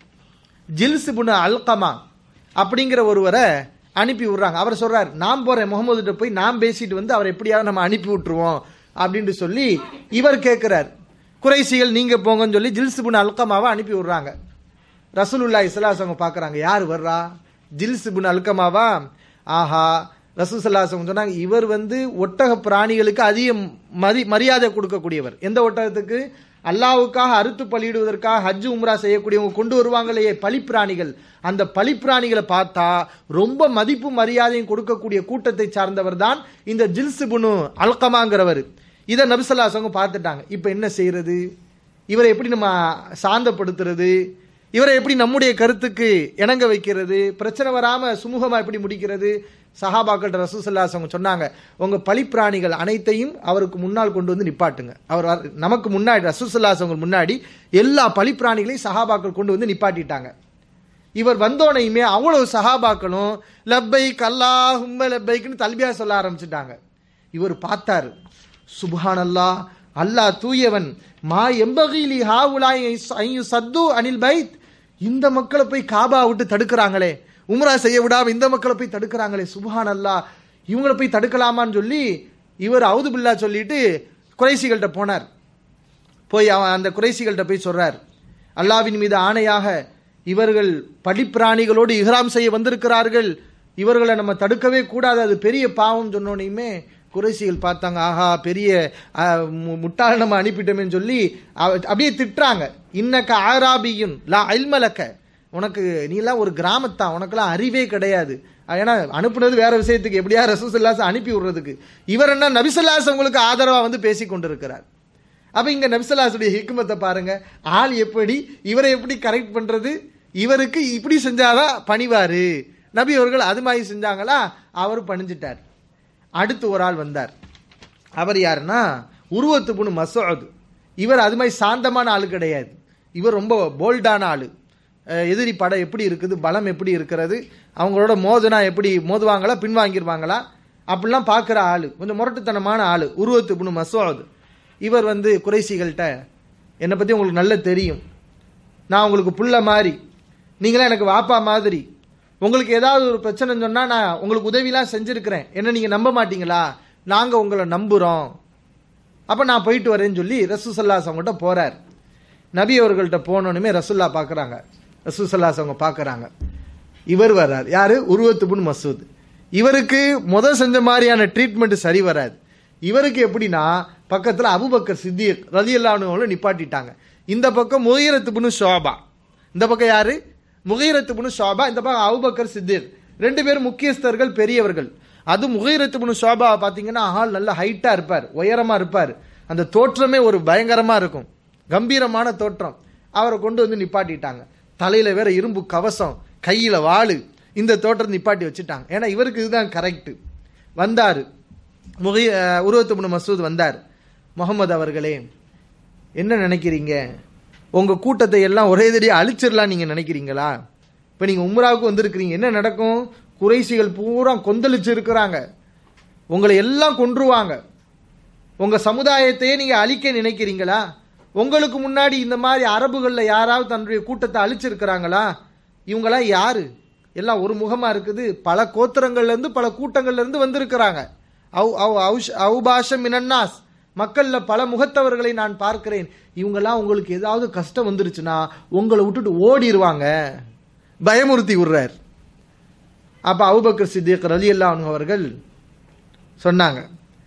ஜில்சுபுன அல்கமா அப்படிங்கிற ஒருவரை அனுப்பி விடுறாங்க அவர் சொல்றாரு நான் போறேன் முகமதுகிட்ட போய் நான் பேசிட்டு வந்து அவர் எப்படியாவது நம்ம அனுப்பி விட்டுருவோம் அப்படின்ட்டு சொல்லி இவர் கேட்கிறார் குறைசிகள் நீங்க போங்கன்னு சொல்லி ஜில்சுபுன் அல்கமாவை அனுப்பி விடுறாங்க ரசூலுல்லா இஸ்லாசவங்க பார்க்கறாங்க யார் வர்றா ஜில்சுபுன் அல்கமாவா ஆஹா ரசூசல்லாசவங்க சொன்னாங்க இவர் வந்து ஒட்டக பிராணிகளுக்கு அதிக மதி மரியாதை கொடுக்கக்கூடியவர் எந்த ஒட்டகத்துக்கு அல்லாவுக்காக அறுத்து பலியிடுவதற்காக ஹஜ் உம்ரா செய்யக்கூடியவங்க கொண்டு வருவாங்களையே பலிப்பிராணிகள் அந்த பலிப்பிராணிகளை பார்த்தா ரொம்ப மதிப்பு மரியாதையும் கொடுக்கக்கூடிய கூட்டத்தை சார்ந்தவர் தான் இந்த ஜில்சுபுனு அல்கமாங்கிறவர் இதை நபிசல்லாசவங்க பார்த்துட்டாங்க இப்போ என்ன செய்யறது இவரை எப்படி நம்ம சாந்தப்படுத்துறது இவரை எப்படி நம்முடைய கருத்துக்கு இணங்க வைக்கிறது பிரச்சனை வராம சுமூகமா எப்படி முடிக்கிறது சஹாபாக்கள் ரசூசல்லாஸ் அவங்க சொன்னாங்க உங்க பலிப்பிராணிகள் அனைத்தையும் அவருக்கு முன்னால் கொண்டு வந்து நிப்பாட்டுங்க அவர் வர- நமக்கு முன்னாடி ரசூசல்லாஸ் அவங்க முன்னாடி எல்லா பலிப்பிராணிகளையும் சஹாபாக்கள் கொண்டு வந்து நிப்பாட்டிட்டாங்க இவர் வந்தோனையுமே அவ்வளவு சஹாபாக்களும் லப்பைக் அல்லாஹும்ம லப்பைக்குன்னு தல்பியா சொல்ல ஆரம்பிச்சிட்டாங்க இவர் பார்த்தாரு சுப்ஹானல்லாஹ் அல்லாஹ் தூயவன் மா எம்பகிலி ஹாவுலாய் ஐயு சத்து அனில் பைத் இந்த மக்களை போய் காபா விட்டு தடுக்கிறாங்களே உம்ரா செய்ய விடாம இந்த மக்களை போய் தடுக்கிறாங்களே சுபஹான் அல்லாஹ் இவங்களை போய் தடுக்கலாமான்னு சொல்லி இவர் அவுது பில்லா சொல்லிட்டு குறைசிகள்கிட்ட போனார் போய் அவன் அந்த குறைசிகள்கிட்ட போய் சொல்றார் அல்லாவின் மீது ஆணையாக இவர்கள் படிப்பிராணிகளோடு இஹ்ராம் செய்ய வந்திருக்கிறார்கள் இவர்களை நம்ம தடுக்கவே கூடாது அது பெரிய பாவம் சொன்னோனையுமே குறைசிகள் பார்த்தாங்க ஆஹா பெரிய அஹ், மு- முட்டாள் நம்ம அனுப்பிட்டோமேன்னு சொல்லி அவ- அப்படியே திட்டுறாங்க இன்னக்க ஆராபியும் லா அல்மலக்க உனக்கு நீலாம் ஒரு கிராமத்தான் உனக்கெல்லாம் அறிவே கிடையாது ஏன்னா அனுப்புனது வேற விஷயத்துக்கு எப்படியா ரசூசல்லாஸ் அனுப்பி விடுறதுக்கு இவர் என்ன நபிசல்லாஸ் உங்களுக்கு ஆதரவா வந்து பேசி கொண்டிருக்கிறார் அப்ப இங்க நபிசல்லாசுடைய ஹிக்மத்தை பாருங்க ஆள் எப்படி இவரை எப்படி கரெக்ட் பண்றது இவருக்கு இப்படி செஞ்சாதான் பணிவாரு நபி அவர்கள் அது மாதிரி செஞ்சாங்களா அவர் பணிஞ்சிட்டார் அடுத்து ஒரு ஆள் வந்தார் அவர் யாருன்னா உருவத்து புண்ணு மசோத் இவர் அது மாதிரி சாந்தமான ஆளு கிடையாது இவர் ரொம்ப போல்டான ஆளு அஹ் எதிரி படம் எப்படி இருக்குது பலம் எப்படி இருக்கிறது அவங்களோட மோதுனா எப்படி மோதுவாங்களா பின்வாங்கிடுவாங்களா அப்படிலாம் பார்க்குற ஆளு கொஞ்சம் முரட்டுத்தனமான ஆளு உருவத்து புண்ணு மசோத் இவர் வந்து குறைசிகள்கிட்ட என்னை பற்றி உங்களுக்கு நல்லா தெரியும் நான் உங்களுக்கு புள்ள மாதிரி நீங்களாம் எனக்கு வாப்பா மாதிரி உங்களுக்கு ஏதாவது ஒரு பிரச்சனை சொன்னா நான் உங்களுக்கு உதவிலாம் செஞ்சிருக்கிறேன் என்ன நீங்க நம்ப மாட்டீங்களா நாங்க உங்களை நம்புறோம் அப்ப நான் போயிட்டு வரேன்னு சொல்லி ரசூசல்லாஸ் அவங்ககிட்ட போறார் நபி அவர்கள்ட்ட போனோனுமே ரசூல்லா பாக்குறாங்க ரசூசல்லாஸ் அவங்க பாக்குறாங்க இவர் வர்றார் யாரு உருவத்துபுன் மசூத் இவருக்கு முத செஞ்ச மாதிரியான ட்ரீட்மெண்ட் சரி வராது இவருக்கு எப்படின்னா பக்கத்துல அபுபக்கர் சித்திக் ரலியல்லானவங்களும் நிப்பாட்டிட்டாங்க இந்த பக்கம் முகீரத்துபுனு ஷோபா இந்த பக்கம் யாரு முகீரத்துபுனு ஷோபா இந்த பக்கம் அபுபக்கர் சித்திக் ரெண்டு பேரும் முக்கியஸ்தர்கள் பெரியவர்கள் அது முகீரத்துபுனு ஷோபா பாத்தீங்கன்னா ஆள் நல்ல ஹைட்டா இருப்பார் உயரமா இருப்பார் அந்த தோற்றமே ஒரு பயங்கரமா இருக்கும் கம்பீரமான தோற்றம் அவரை கொண்டு வந்து நிப்பாட்டிட்டாங்க தலையில வேற இரும்பு கவசம் கையில வாளு இந்த தோற்றத்தை நிப்பாட்டி வச்சுட்டாங்க ஏன்னா இவருக்கு இதுதான் கரெக்ட் வந்தாரு முகி உருவத்துபுன் மசூத் வந்தார் முகமது அவர்களே என்ன நினைக்கிறீங்க உங்க கூட்டத்தை எல்லாம் ஒரே தடியா அழிச்சிடலாம் நீங்க நினைக்கிறீங்களா இப்ப நீங்க உம்ராவுக்கு வந்திருக்கிறீங்க என்ன நடக்கும் குறைசிகள் பூரா கொந்தளிச்சு இருக்கிறாங்க உங்களை எல்லாம் கொன்றுவாங்க உங்க சமுதாயத்தையே நீங்க அழிக்க நினைக்கிறீங்களா உங்களுக்கு முன்னாடி இந்த மாதிரி அரபுகள்ல யாராவது தன்னுடைய கூட்டத்தை அழிச்சிருக்கிறாங்களா இவங்களாம் யாரு எல்லாம் ஒரு முகமா இருக்குது பல கோத்திரங்கள்ல இருந்து பல கூட்டங்கள்ல இருந்து வந்திருக்கிறாங்க அவு அவு அவுஷ் அவுபாஷம் மினன்னாஸ் மக்கள்ல பல முகத்தவர்களை நான் பார்க்கிறேன் இவங்கெல்லாம் உங்களுக்கு ஏதாவது கஷ்டம் வந்துருச்சுன்னா உங்களை விட்டுட்டு ஓடிடுவாங்க பயமுறுத்தி விடுறார் அப்ப அபுபக்கர் சித்திக் ரலி அவர்கள் சொன்னாங்க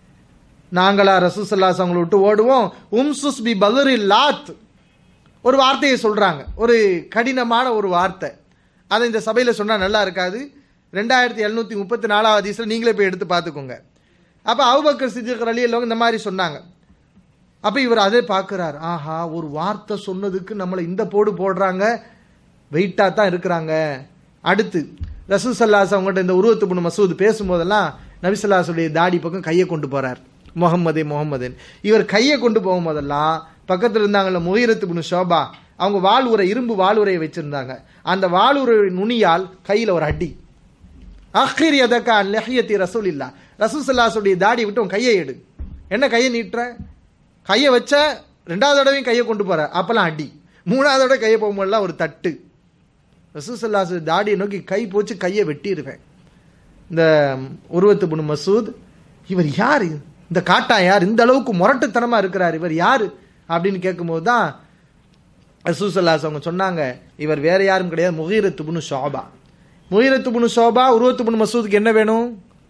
நாங்களா ரசூசல்லாஸ் அவங்களை விட்டு ஓடுவோம் உம்சுஸ் பி பதரி லாத் ஒரு வார்த்தையை சொல்றாங்க ஒரு கடினமான ஒரு வார்த்தை அதை இந்த சபையில சொன்னா நல்லா இருக்காது ரெண்டாயிரத்தி எழுநூத்தி முப்பத்தி நாலாவது ஹதீஸ்ல நீங்களே போய் எடுத்து பார்த்துக்கோங்க அப்ப அவுபக்கர் சித்திக் அலி எல்லாம் இந்த மாதிரி சொன்னாங்க அப்ப இவர் அதே பார்க்கிறார் ஆஹா ஒரு வார்த்தை சொன்னதுக்கு நம்மளை இந்த போடு போடுறாங்க வெயிட்டா தான் இருக்கிறாங்க அடுத்து ரசூல் சல்லாஸ் அவங்ககிட்ட இந்த உருவத்து புண்ணு மசூத் பேசும்போதெல்லாம் நபிசல்லாசுடைய தாடி பக்கம் கையை கொண்டு போறார் முகம்மதே முகமதன் இவர் கையை கொண்டு போகும்போதெல்லாம் பக்கத்துல இருந்தாங்கல்ல முகிரத்து புண்ணு ஷோபா அவங்க வால் உரை இரும்பு வால் உரையை வச்சிருந்தாங்க அந்த வால் உரை நுனியால் கையில ஒரு அடி அஹ்ரிர் எதக்கா லெஹியத்தி ரசூல் இல்லா ரசூல் சல்லாசுடைய தாடி விட்டு உன் கையை எடு என்ன கையை நீட்டுற கையை வச்ச ரெண்டாவது தடவையும் கையை கொண்டு போற அப்பெல்லாம் அடி மூணாவது தடவை கையை போகும்போதெல்லாம் ஒரு தட்டு ரசூசல்லாசு தாடியை நோக்கி கை போச்சு கையை வெட்டிடுவேன் இந்த உருவத்து புனு மசூத் இவர் யாரு இந்த காட்டா யார் இந்த அளவுக்கு முரட்டுத்தனமா இருக்கிறார் இவர் யாரு அப்படின்னு கேட்கும்போது தான் ரசூசல்லாஸ் அவங்க சொன்னாங்க இவர் வேற யாரும் கிடையாது முகீரத்து புனு ஷோபா முகீரத்து புனு ஷோபா உருவத்து புனு மசூதுக்கு என்ன வேணும்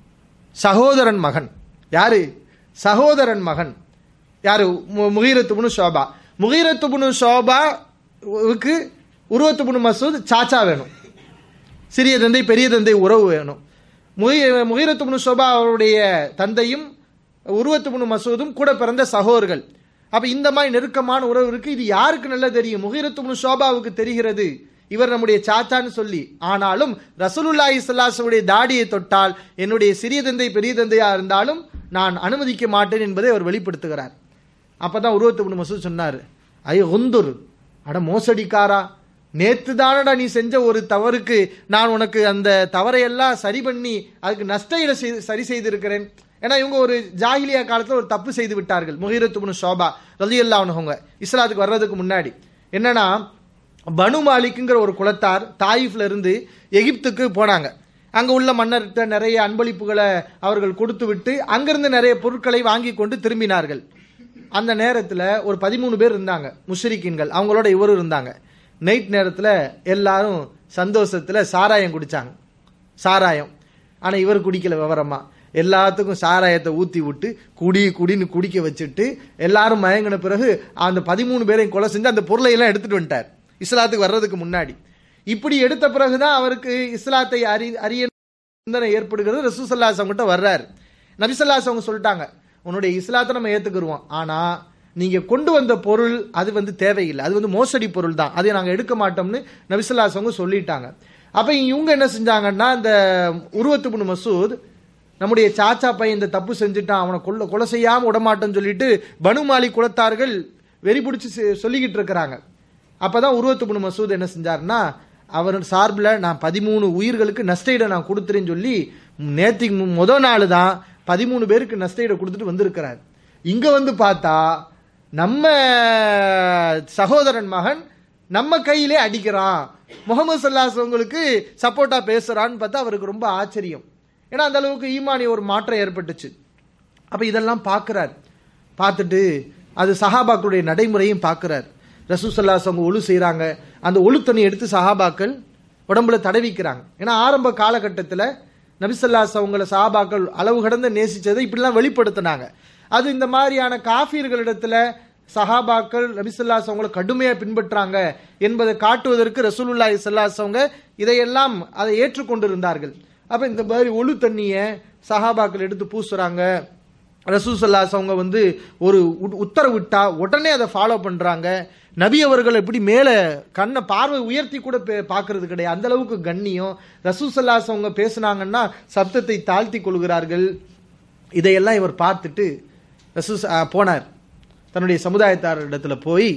சகோதரன் மகன் யாரு சகோதரன் மகன் யாரு மு- முகீரத்து புனு ஷோபா முகீரத்து புனு ஷோபாவுக்கு உருவத்து புனு மசூத் சாச்சா வேணும் சிறிய தந்தை பெரிய தந்தை உறவு வேணும் முகி- முகீரத்து புனு ஷோபா அவருடைய தந்தையும் உருவத்து புனு மசூதும் கூட பிறந்த சகோதரர்கள் அப்ப இந்த மாதிரி நெருக்கமான உறவு இருக்கு இது யாருக்கு நல்லா தெரியும் முகீரத்து புனு ஷோபாவுக்கு தெரிகிறது இவர் நம்முடைய சாச்சான்னு சொல்லி ஆனாலும் ரசூலுல்லாஹி ஸல்லல்லாஹுடைய தாடியை தொட்டால் என்னுடைய சிறிய தந்தை பெரிய தந்தையா இருந்தாலும் நான் அனுமதிக்க மாட்டேன் என்பதை அவர் வெளிப்படுத்துகிறார் அப்பதான் உருவத்து புனு மசூத் சொன்னார் ஐ உந்துர் அட மோசடிக்காரா நேத்து தானடா நீ செஞ்ச ஒரு தவறுக்கு நான் உனக்கு அந்த தவறையெல்லாம் சரி பண்ணி அதுக்கு நஷ்ட செய்து சரி செய்திருக்கிறேன் ஏன்னா இவங்க ஒரு ஜாகிலியா காலத்துல ஒரு தப்பு செய்து விட்டார்கள் முகீரத்துபுனு ஷோபா ரலி அவங்க இஸ்லாத்துக்கு வர்றதுக்கு முன்னாடி என்னன்னா பனு மாலிக்குங்கிற ஒரு குலத்தார் தாயிஃப்ல இருந்து எகிப்துக்கு போனாங்க அங்க உள்ள மன்னர்கிட்ட நிறைய அன்பளிப்புகளை அவர்கள் கொடுத்து விட்டு அங்கிருந்து நிறைய பொருட்களை வாங்கி கொண்டு திரும்பினார்கள் அந்த நேரத்தில் ஒரு பதிமூணு பேர் இருந்தாங்க முஷ்ரிக்கின்கள் அவங்களோட இவரும் இருந்தாங்க நைட் நேரத்தில் எல்லாரும் சந்தோஷத்தில் சாராயம் குடிச்சாங்க சாராயம் ஆனால் இவர் குடிக்கல விவரமா எல்லாத்துக்கும் சாராயத்தை ஊற்றி விட்டு குடி குடின்னு குடிக்க வச்சுட்டு எல்லாரும் மயங்கின பிறகு அந்த பதிமூணு பேரையும் கொலை செஞ்சு அந்த பொருளை எல்லாம் எடுத்துட்டு வந்துட்டார் இஸ்லாத்துக்கு வர்றதுக்கு முன்னாடி இப்படி எடுத்த பிறகுதான் அவருக்கு இஸ்லாத்தை அறி அறிய சிந்தனை ஏற்படுகிறது ரசூசல்லாஸ் அவங்ககிட்ட வர்றாரு நபிசல்லாஸ் அவங்க சொல்லிட்டாங்க உன்னுடைய இஸ்லாத்தை நம்ம ஏத்துக்கிருவோம் ஆனா நீங்க கொண்டு வந்த பொருள் அது வந்து தேவையில்லை அது வந்து மோசடி பொருள் தான் அதை நாங்க எடுக்க மாட்டோம்னு நபிசல்லாஸ் அவங்க சொல்லிட்டாங்க அப்ப இவங்க என்ன செஞ்சாங்கன்னா இந்த உருவத்து புனு மசூத் நம்முடைய சாச்சா பையன் இந்த தப்பு செஞ்சுட்டான் அவனை கொல்ல கொலை செய்யாம விடமாட்டோம்னு சொல்லிட்டு பனுமாலி குலத்தார்கள் வெறி பிடிச்சி செ- சொல்லிக்கிட்டு இருக்கிறாங்க அப்பதான் உருவத்து புனு மசூத் என்ன செஞ்சாருன்னா அவர் சார்பில் நான் பதிமூணு உயிர்களுக்கு நஷ்டஈடை நான் கொடுத்துறேன்னு சொல்லி நேத்திக்கு மு- முத நாள் தான் பதிமூணு பேருக்கு நஷ்டஈடை கொடுத்துட்டு வந்திருக்கிறார் இங்க வந்து பார்த்தா நம்ம சகோதரன் மகன் நம்ம கையிலே அடிக்கிறான் முகமது சல்லாஸ் உங்களுக்கு சப்போர்ட்டா பேசுறான்னு பார்த்தா அவருக்கு ரொம்ப ஆச்சரியம் ஏன்னா அந்த அளவுக்கு ஈமானிய ஒரு மாற்றம் ஏற்பட்டுச்சு அப்ப இதெல்லாம் பார்க்கிறார் பார்த்துட்டு அது சஹாபாக்களுடைய நடைமுறையும் பார்க்கிறார் ரசூசல்லாஸ் அவங்க ஒழு செய்றாங்க அந்த ஒழு தண்ணி எடுத்து சஹாபாக்கள் உடம்புல தடவிக்கிறாங்க ஏன்னா ஆரம்ப காலகட்டத்தில் நபிசல்லாஸ் அவங்கள சஹாபாக்கள் அளவு கடந்த நேசிச்சதை இப்படிலாம் வெளிப்படுத்தினாங்க அது இந்த மாதிரியான காஃபியர்களிடத்துல சஹாபாக்கள் நபிசல்லாஸ் அவங்கள கடுமையா பின்பற்றாங்க என்பதை காட்டுவதற்கு ரசூலுல்லாஹி ஸல்லல்லாஹு அவங்க இதையெல்லாம் அதை ஏற்றுக்கொண்டிருந்தார்கள் அப்ப இந்த மாதிரி ஒழு தண்ணியை சஹாபாக்கள் எடுத்து பூசுறாங்க ரசூசல்லாஸ் அவங்க வந்து ஒரு உட்- உத்தரவிட்டா உடனே அதை ஃபாலோ பண்றாங்க நபி அவர்கள் எப்படி மேலே கண்ணை பார்வை உயர்த்தி கூட பே- பார்க்கிறது கிடையாது அந்த அளவுக்கு கண்ணியம் ரசூசல்லாஸ் அவங்க பேசுனாங்கன்னா சப்தத்தை தாழ்த்தி கொள்கிறார்கள் இதையெல்லாம் இவர் பார்த்துட்டு ரசூஸ் ஆ, போனார் தன்னுடைய சமுதாயத்தாரிடத்துல போய்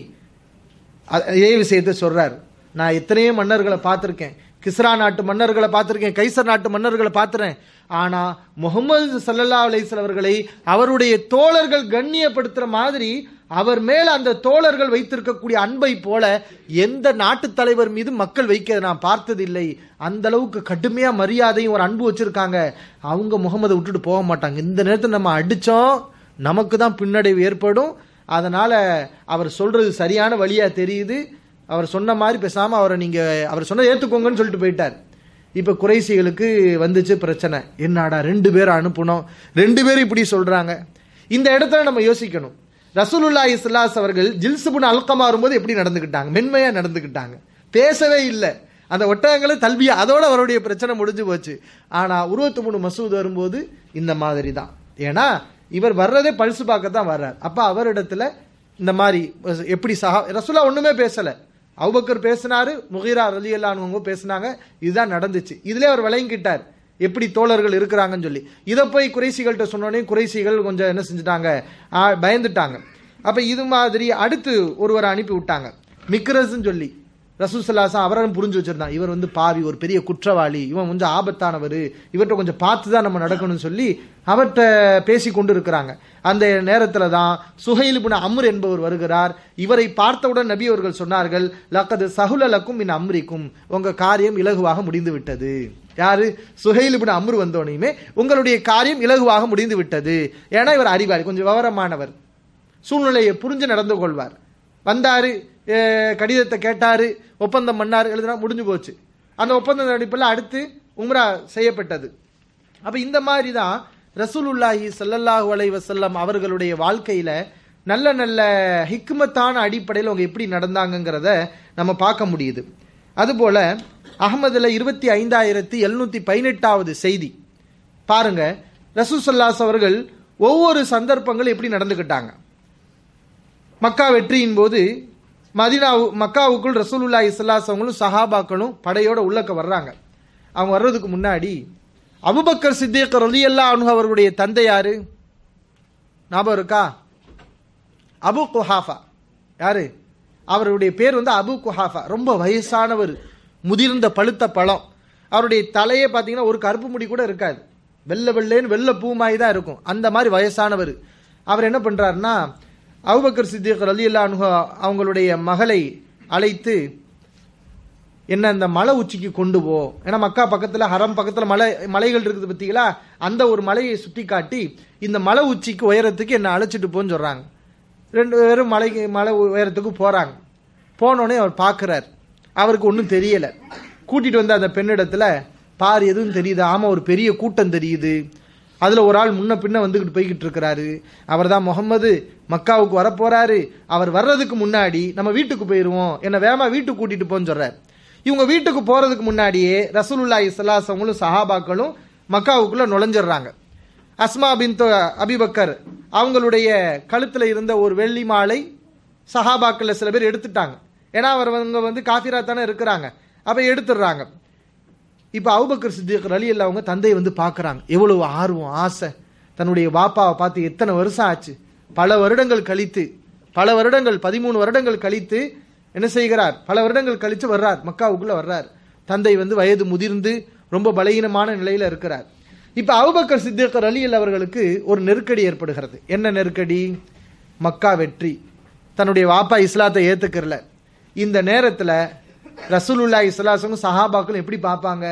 அ- இதே விஷயத்தை சொல்றார் நான் எத்தனையோ மன்னர்களை பார்த்திருக்கேன் கிஸ்ரா நாட்டு மன்னர்களை பார்த்திருக்கேன் கைசர் நாட்டு மன்னர்களை பார்த்துறேன் ஆனா முகமது சல்லல்லா அலைஹிஸ்ஸலாம் அவர்களை அவருடைய தோழர்கள் கண்ணியப்படுத்துற மாதிரி அவர் மேல அந்த தோழர்கள் வைத்திருக்கக்கூடிய அன்பை போல எந்த நாட்டு தலைவர் மீது மக்கள் வைக்க நான் பார்த்ததில்லை அந்த அளவுக்கு கடுமையா மரியாதையும் ஒரு அன்பு வச்சிருக்காங்க அவங்க முகமதை விட்டுட்டு போக மாட்டாங்க இந்த நேரத்தில் நம்ம அடிச்சோம் நமக்கு தான் பின்னடைவு ஏற்படும் அதனால அவர் சொல்றது சரியான வழியா தெரியுது அவர் சொன்ன மாதிரி பேசாம அவரை நீங்க அவர் சொன்னதை ஏத்துக்கோங்கன்னு சொல்லிட்டு போயிட்டார் இப்ப குறைசிகளுக்கு வந்துச்சு பிரச்சனை என்னடா ரெண்டு பேரை அனுப்பணும் ரெண்டு பேரும் இப்படி சொல்றாங்க இந்த இடத்துல நம்ம யோசிக்கணும் ரசூலுல்லாஹி ஸல்லல்லாஹு அவர்கள் ஜில்சுபுன் அல்கமா வரும்போது எப்படி நடந்துக்கிட்டாங்க மென்மையா நடந்துக்கிட்டாங்க பேசவே இல்லை அந்த ஒட்டகங்களை தல்வியா அதோட அவருடைய பிரச்சனை முடிஞ்சு போச்சு ஆனா உருவத்து மூணு மசூத் வரும்போது இந்த மாதிரி தான் ஏன்னா இவர் வர்றதே பல்சு பார்க்க தான் வர்றார் அப்ப அவரிடத்துல இந்த மாதிரி எப்படி சஹா ரசூலா ஒண்ணுமே பேசல அவுபக்கர் பேசினாரு முகிரா ரலி அவங்க பேசினாங்க இதுதான் நடந்துச்சு இதுல அவர் விளங்கிட்டார் எப்படி தோழர்கள் இருக்கிறாங்கன்னு சொல்லி இதை போய் குறைசிகள்கிட்ட சொன்னோடனே குறைசிகள் கொஞ்சம் என்ன செஞ்சுட்டாங்க ஆ, பயந்துட்டாங்க அப்ப இது மாதிரி அடுத்து ஒருவரை அனுப்பி விட்டாங்க மிக்ரஸ்ன்னு சொல்லி ரசூசல்லாசம் அவரும் புரிஞ்சு வச்சிருந்தான் இவர் வந்து பாவி ஒரு பெரிய குற்றவாளி இவன் கொஞ்சம் ஆபத்தானவர் இவர்கிட்ட கொஞ்சம் பார்த்து தான் நம்ம நடக்கணும்னு சொல்லி அவர்கிட்ட பேசி கொண்டு இருக்கிறாங்க அந்த நேரத்துல தான் சுஹைல் இப்னு அம்ர் என்பவர் வருகிறார் இவரை பார்த்தவுடன் நபி அவர்கள் சொன்னார்கள் லக்கது சகுலலக்கும் இன் அம்ரிக்கும் உங்க காரியம் இலகுவாக முடிந்து விட்டது யாரு சுஹைல் இப்னு அம்ர் வந்தோனையுமே உங்களுடைய காரியம் இலகுவாக முடிந்து விட்டது ஏன்னா இவர் அறிவாளி கொஞ்சம் விவரமானவர் சூழ்நிலையை புரிஞ்சு நடந்து கொள்வார் வந்தாரு அஹ், கடிதத்தை கேட்டாரு ஒப்பந்தம் பண்ணாரு எழுதுனா முடிஞ்சு போச்சு அந்த ஒப்பந்த அடிப்பில் அடுத்து உம்ரா செய்யப்பட்டது அப்ப இந்த மாதிரி தான் ரசூலுல்லாஹி ஸல்லல்லாஹு அலைஹி வஸல்லம் அவர்களுடைய வாழ்க்கையில நல்ல நல்ல ஹிக்மத்தான அடிப்படையில் அவங்க எப்படி நடந்தாங்கங்கிறத நம்ம பார்க்க முடியுது அதுபோல அகமதுல இருபத்தி ஐந்தாயிரத்தி எழுநூத்தி பதினெட்டாவது செய்தி பாருங்க ரசூசல்லாஸ் அவர்கள் ஒவ்வொரு சந்தர்ப்பங்கள் எப்படி நடந்துக்கிட்டாங்க மக்கா வெற்றியின் போது மதினா மக்காவுக்குள் ரசூலுல்லாஹி ஸல்லல்லாஹு அவங்களும் சஹாபாக்களும் படையோட உள்ளக்க வர்றாங்க அவங்க வர்றதுக்கு முன்னாடி அபுபக்கர் சித்திக் ரலியல்லாஹு அன்ஹு அவர்களுடைய தந்தை யாரு ஞாபகம் இருக்கா அபு குஹாஃபா யாரு அவருடைய பேர் வந்து அபு குஹாஃபா ரொம்ப வயசானவர் முதிர்ந்த பழுத்த பழம் அவருடைய தலையே பார்த்தீங்கன்னா ஒரு கருப்பு முடி கூட இருக்காது வெள்ளை வெள்ளைன்னு வெள்ளை பூ மாதிரி தான் இருக்கும் அந்த மாதிரி வயசானவர் அவர் என்ன பண்றாருன்னா அபுபக்கர் சித்திக் ரலியல்லாஹு அன்ஹு அவங்களுடைய மகளை அழைத்து என்ன இந்த மலை உச்சிக்கு கொண்டு போ ஏன்னா மக்கா பக்கத்துல ஹரம் பக்கத்துல மலை மலைகள் இருக்குது பார்த்தீங்களா அந்த ஒரு மலையை சுட்டி காட்டி இந்த மலை உச்சிக்கு உயரத்துக்கு என்ன அழைச்சிட்டு போன்னு சொல்றாங்க ரெண்டு பேரும் மலைக்கு மலை உயரத்துக்கு போறாங்க போனோடனே அவர் பார்க்கறார் அவருக்கு ஒன்றும் தெரியல கூட்டிட்டு வந்த அந்த பெண்ணிடத்துல பார் எதுவும் தெரியுது ஆமா ஒரு பெரிய கூட்டம் தெரியுது அதுல ஒரு ஆள் முன்ன பின்ன வந்துகிட்டு போய்கிட்டு இருக்கிறாரு அவர் தான் முகமது மக்காவுக்கு வர போறாரு அவர் வர்றதுக்கு முன்னாடி நம்ம வீட்டுக்கு போயிருவோம் என்ன வேமா வீட்டுக்கு கூட்டிட்டு போன்னு சொல்றாரு இவங்க வீட்டுக்கு போறதுக்கு முன்னாடியே ரசூலுல்லாஹி ஸல்லல்லாஹு சஹாபாக்களும் மக்காவுக்குள்ள நுழைஞ்சிடுறாங்க அஸ்மா பின் அபிபக்கர் அவங்களுடைய கழுத்துல இருந்த ஒரு வெள்ளி மாலை சஹாபாக்கள்ல சில பேர் எடுத்துட்டாங்க ஏன்னா அவர் அவங்க வந்து காஃபிரா தானே இருக்கிறாங்க அப்ப எடுத்துடுறாங்க இப்ப அவுபக்கர் சித்திக் அலி அல்லா அவங்க தந்தையை வந்து பார்க்கறாங்க எவ்வளவு ஆர்வம் ஆசை தன்னுடைய பாப்பாவை பார்த்து எத்தனை வருஷம் ஆச்சு பல வருடங்கள் கழித்து பல வருடங்கள் பதிமூணு வருடங்கள் கழித்து என்ன செய்கிறார் பல வருடங்கள் கழித்து வர்றார் மக்காவுக்குள்ள வர்றார் தந்தை வந்து வயது முதிர்ந்து ரொம்ப பலகீனமான நிலையில இருக்கிறார் இப்ப அவுபக்கர் சித்திகர் அலி அல்லா அவர்களுக்கு ஒரு நெருக்கடி ஏற்படுகிறது என்ன நெருக்கடி மக்கா வெற்றி தன்னுடைய வாப்பா இஸ்லாத்தை ஏத்துக்கிறல இந்த நேரத்துல ரசூலுல்லா இஸ்லாசங்க சஹாபாக்கள் எப்படி பார்ப்பாங்க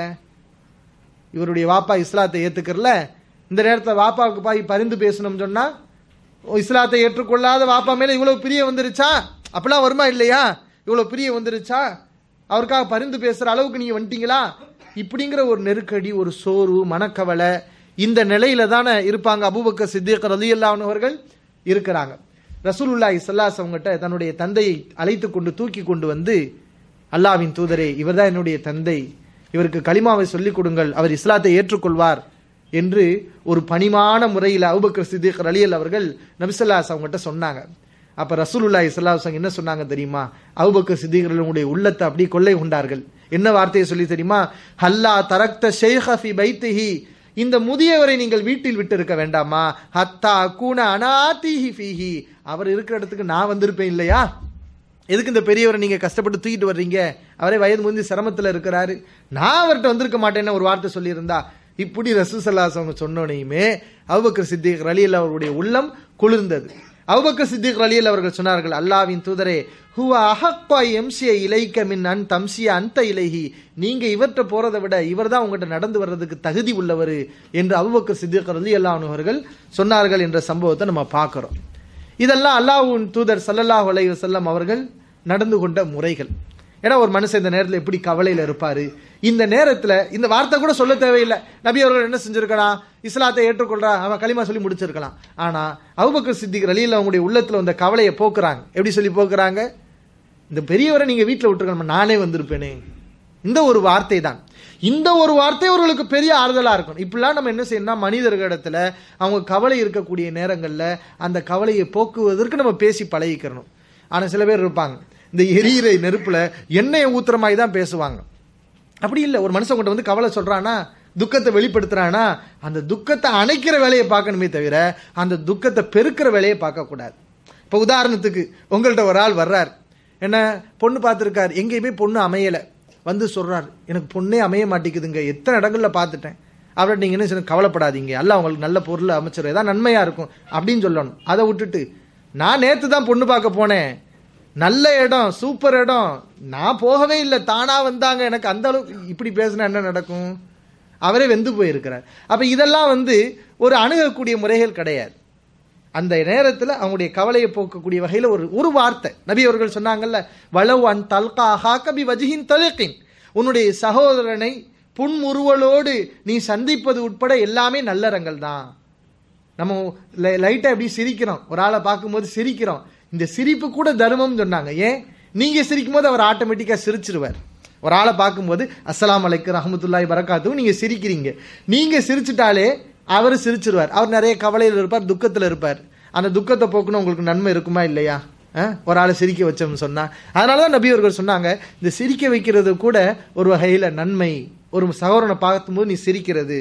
இவருடைய வாப்பா இஸ்லாத்தை ஏத்துக்கிறல இந்த நேரத்துல வாப்பாவுக்கு பாய் பரிந்து பேசணும்னு சொன்னா ஓ, இஸ்லாத்தை ஏற்றுக்கொள்ளாத வாப்பா மேல இவ்வளவு பிரிய வந்துருச்சா அப்பெல்லாம் வருமா இல்லையா இவ்வளவு பிரிய வந்துருச்சா அவருக்காக பரிந்து பேசுற அளவுக்கு நீங்க வந்துட்டீங்களா இப்படிங்கிற ஒரு நெருக்கடி ஒரு சோர்வு மனக்கவலை இந்த நிலையில தானே இருப்பாங்க அபூபக்கர் சித்திக் ரலியல்லாஹு அவர்கள் இருக்கிறாங்க ரசூலுல்லாஹி ஸல்லல்லாஹு அவங்ககிட்ட தன்னுடைய தந்தையை அழைத்து கொண்டு தூக்கி கொண்டு வந்து அல்லாவின் தூதரே இவர்தான் என்னுடைய தந்தை இவருக்கு கலிமாவை சொல்லிக் கொடுங்கள் அவர் இஸ்லாத்தை ஏற்றுக்கொள்வார் என்று ஒரு பணிமான முறையில் அபூபக்கர் சித்திக் ரலியல் அவர்கள் நபிசல்லாஸ் அவங்ககிட்ட சொன்னாங்க அப்ப ரசூலுல்லாஹி ஸல்லல்லாஹு அலைஹி என்ன சொன்னாங்க தெரியுமா அபூபக்கர் சித்திக் உங்களுடைய உள்ளத்தை அப்படியே கொள்ளை கொண்டார்கள் என்ன வார்த்தையை சொல்லி தெரியுமா ஹல்லா தரக்த ஷேഖ ஃபி பைத்திஹி இந்த முதியவரை நீங்கள் வீட்டில் விட்டு இருக்க வேண்டாமா ஹத்தா கூன அனாதிஹி ஃபீஹி அவர் இருக்கிற இடத்துக்கு நான் வந்திருப்பேன் இல்லையா எதுக்கு இந்த பெரியவரை நீங்க கஷ்டப்பட்டு தூக்கிட்டு வர்றீங்க அவரே வயது முந்தி சிரமத்துல இருக்கிறாரு நான் அவர்கிட்ட வந்திருக்க மாட்டேன்னு ஒரு வார்த்தை சொல்லியிருந்தா இப்படி ரசூசல்லாஸ் அவங்க சொன்னோனையுமே அவுபக்கர் சித்திக் ரலியல் அவருடைய உள்ளம் குளிர்ந்தது அவுபக்கர் சித்திக் ரலியல் அவர்கள் சொன்னார்கள் அல்லாவின் தூதரே ஹுவ அஹப்பா எம்சிய இலைக்க மின் அன் தம்சிய அந்த இலைஹி நீங்க இவர்கிட்ட போறதை விட இவர் தான் உங்கள்கிட்ட நடந்து வர்றதுக்கு தகுதி உள்ளவர் என்று அவுபக்கர் சித்திக் ரலியல்லாஹு அவர்கள் சொன்னார்கள் என்ற சம்பவத்தை நம்ம பார்க்கிறோம் இதெல்லாம் அல்லாஹ்வின் தூதர் ஸல்லல்லாஹு அலைஹி வஸல்லம் அவர்கள் நடந்து கொண்ட முறைகள் ஏன்னா ஒரு மனுஷன் இந்த நேரத்தில் எப்படி கவலையில இருப்பாரு இந்த நேரத்துல இந்த வார்த்தை கூட சொல்ல தேவையில்லை நபி அவர்கள் என்ன செஞ்சிருக்கலாம் இஸ்லாத்தை ஏற்றுக்கொள்றா அவன் களிமா சொல்லி முடிச்சிருக்கலாம் ஆனா அபூபக்கர் சித்திக் ரலியில் அவங்களுடைய உள்ளத்துல வந்த கவலையை போக்குறாங்க எப்படி சொல்லி போக்குறாங்க இந்த பெரியவரை நீங்க வீட்டில் விட்டுருக்கணும் நானே வந்திருப்பேனே இந்த ஒரு வார்த்தை தான் இந்த ஒரு வார்த்தை அவர்களுக்கு பெரிய ஆறுதலா இருக்கும் இப்படிலாம் நம்ம என்ன செய்யணும்னா மனிதர்களிடத்துல அவங்க கவலை இருக்கக்கூடிய நேரங்கள்ல அந்த கவலையை போக்குவதற்கு நம்ம பேசி பழகிக்கிறணும் ஆனா சில பேர் இருப்பாங்க இந்த எரியிற நெருப்புல எண்ணெயை ஊத்துற மாதிரி தான் பேசுவாங்க அப்படி இல்லை ஒரு மனுஷன் கொண்டு வந்து கவலை சொல்றானா துக்கத்தை வெளிப்படுத்துறானா அந்த துக்கத்தை அணைக்கிற வேலையை பார்க்கணுமே தவிர அந்த துக்கத்தை பெருக்கிற வேலையை பார்க்க கூடாது இப்போ உதாரணத்துக்கு உங்கள்ட்ட ஒரு ஆள் வர்றார் என்ன பொண்ணு பார்த்துருக்காரு எங்கேயுமே பொண்ணு அமையல வந்து சொல்றார் எனக்கு பொண்ணே அமைய மாட்டேங்குதுங்க எத்தனை இடங்கள்ல பார்த்துட்டேன் அவர்கிட்ட நீங்க என்ன செய்யணும், கவலைப்படாதீங்க அல்ல உங்களுக்கு நல்ல பொருள் அமைச்சர் ஏதாவது நன்மையா இருக்கும் அப்படின்னு சொல்லணும் அதை விட்டுட்டு நான் நேத்து தான் பொண்ணு பார்க்க போனேன் நல்ல இடம் சூப்பர் இடம் நான் போகவே இல்லை தானா வந்தாங்க எனக்கு அந்த அளவுக்கு இப்படி பேசினா என்ன நடக்கும் அவரே வெந்து போயிருக்கிறார் அப்ப இதெல்லாம் வந்து ஒரு அணுகக்கூடிய முறைகள் கிடையாது அந்த நேரத்தில் அவங்களுடைய கவலையை போக்கக்கூடிய வகையில் ஒரு ஒரு வார்த்தை நபி அவர்கள் சொன்னாங்கல்ல வளவு அன் தல்கா ஹாக்கபி வஜிஹின் தலுக்கின் உன்னுடைய சகோதரனை புன்முறுவலோடு நீ சந்திப்பது உட்பட எல்லாமே நல்லறங்கள் தான் நம்ம லைட்டா எப்படி சிரிக்கிறோம் ஒரு ஆளை பார்க்கும்போது சிரிக்கிறோம் இந்த சிரிப்பு கூட தர்மம் சொன்னாங்க ஏன் நீங்க சிரிக்கும் போது அவர் ஆட்டோமேட்டிக்கா சிரிச்சிருவார் ஒரு ஆளை பார்க்கும்போது அஸ்ஸலாமு அலைக்கும் ரஹமத்துல்லாஹி வரகாத்தும் நீங்க சிரிக்கிறீங்க நீங்க சிரிச்சிட்டாலே அவர் சிரிச்சிருவார் அவர் நிறைய கவலையில் இருப்பார் துக்கத்தில் இருப்பார் அந்த துக்கத்தை போக்குன்னு உங்களுக்கு நன்மை இருக்குமா இல்லையா அஹ்? ஒரு ஆளை சிரிக்க வச்சோம்னு சொன்னா அதனாலதான் நபி அவர்கள் சொன்னாங்க இந்த சிரிக்க வைக்கிறது கூட ஒரு வகையில நன்மை ஒரு சகோதரனை பார்க்கும்போது நீ சிரிக்கிறது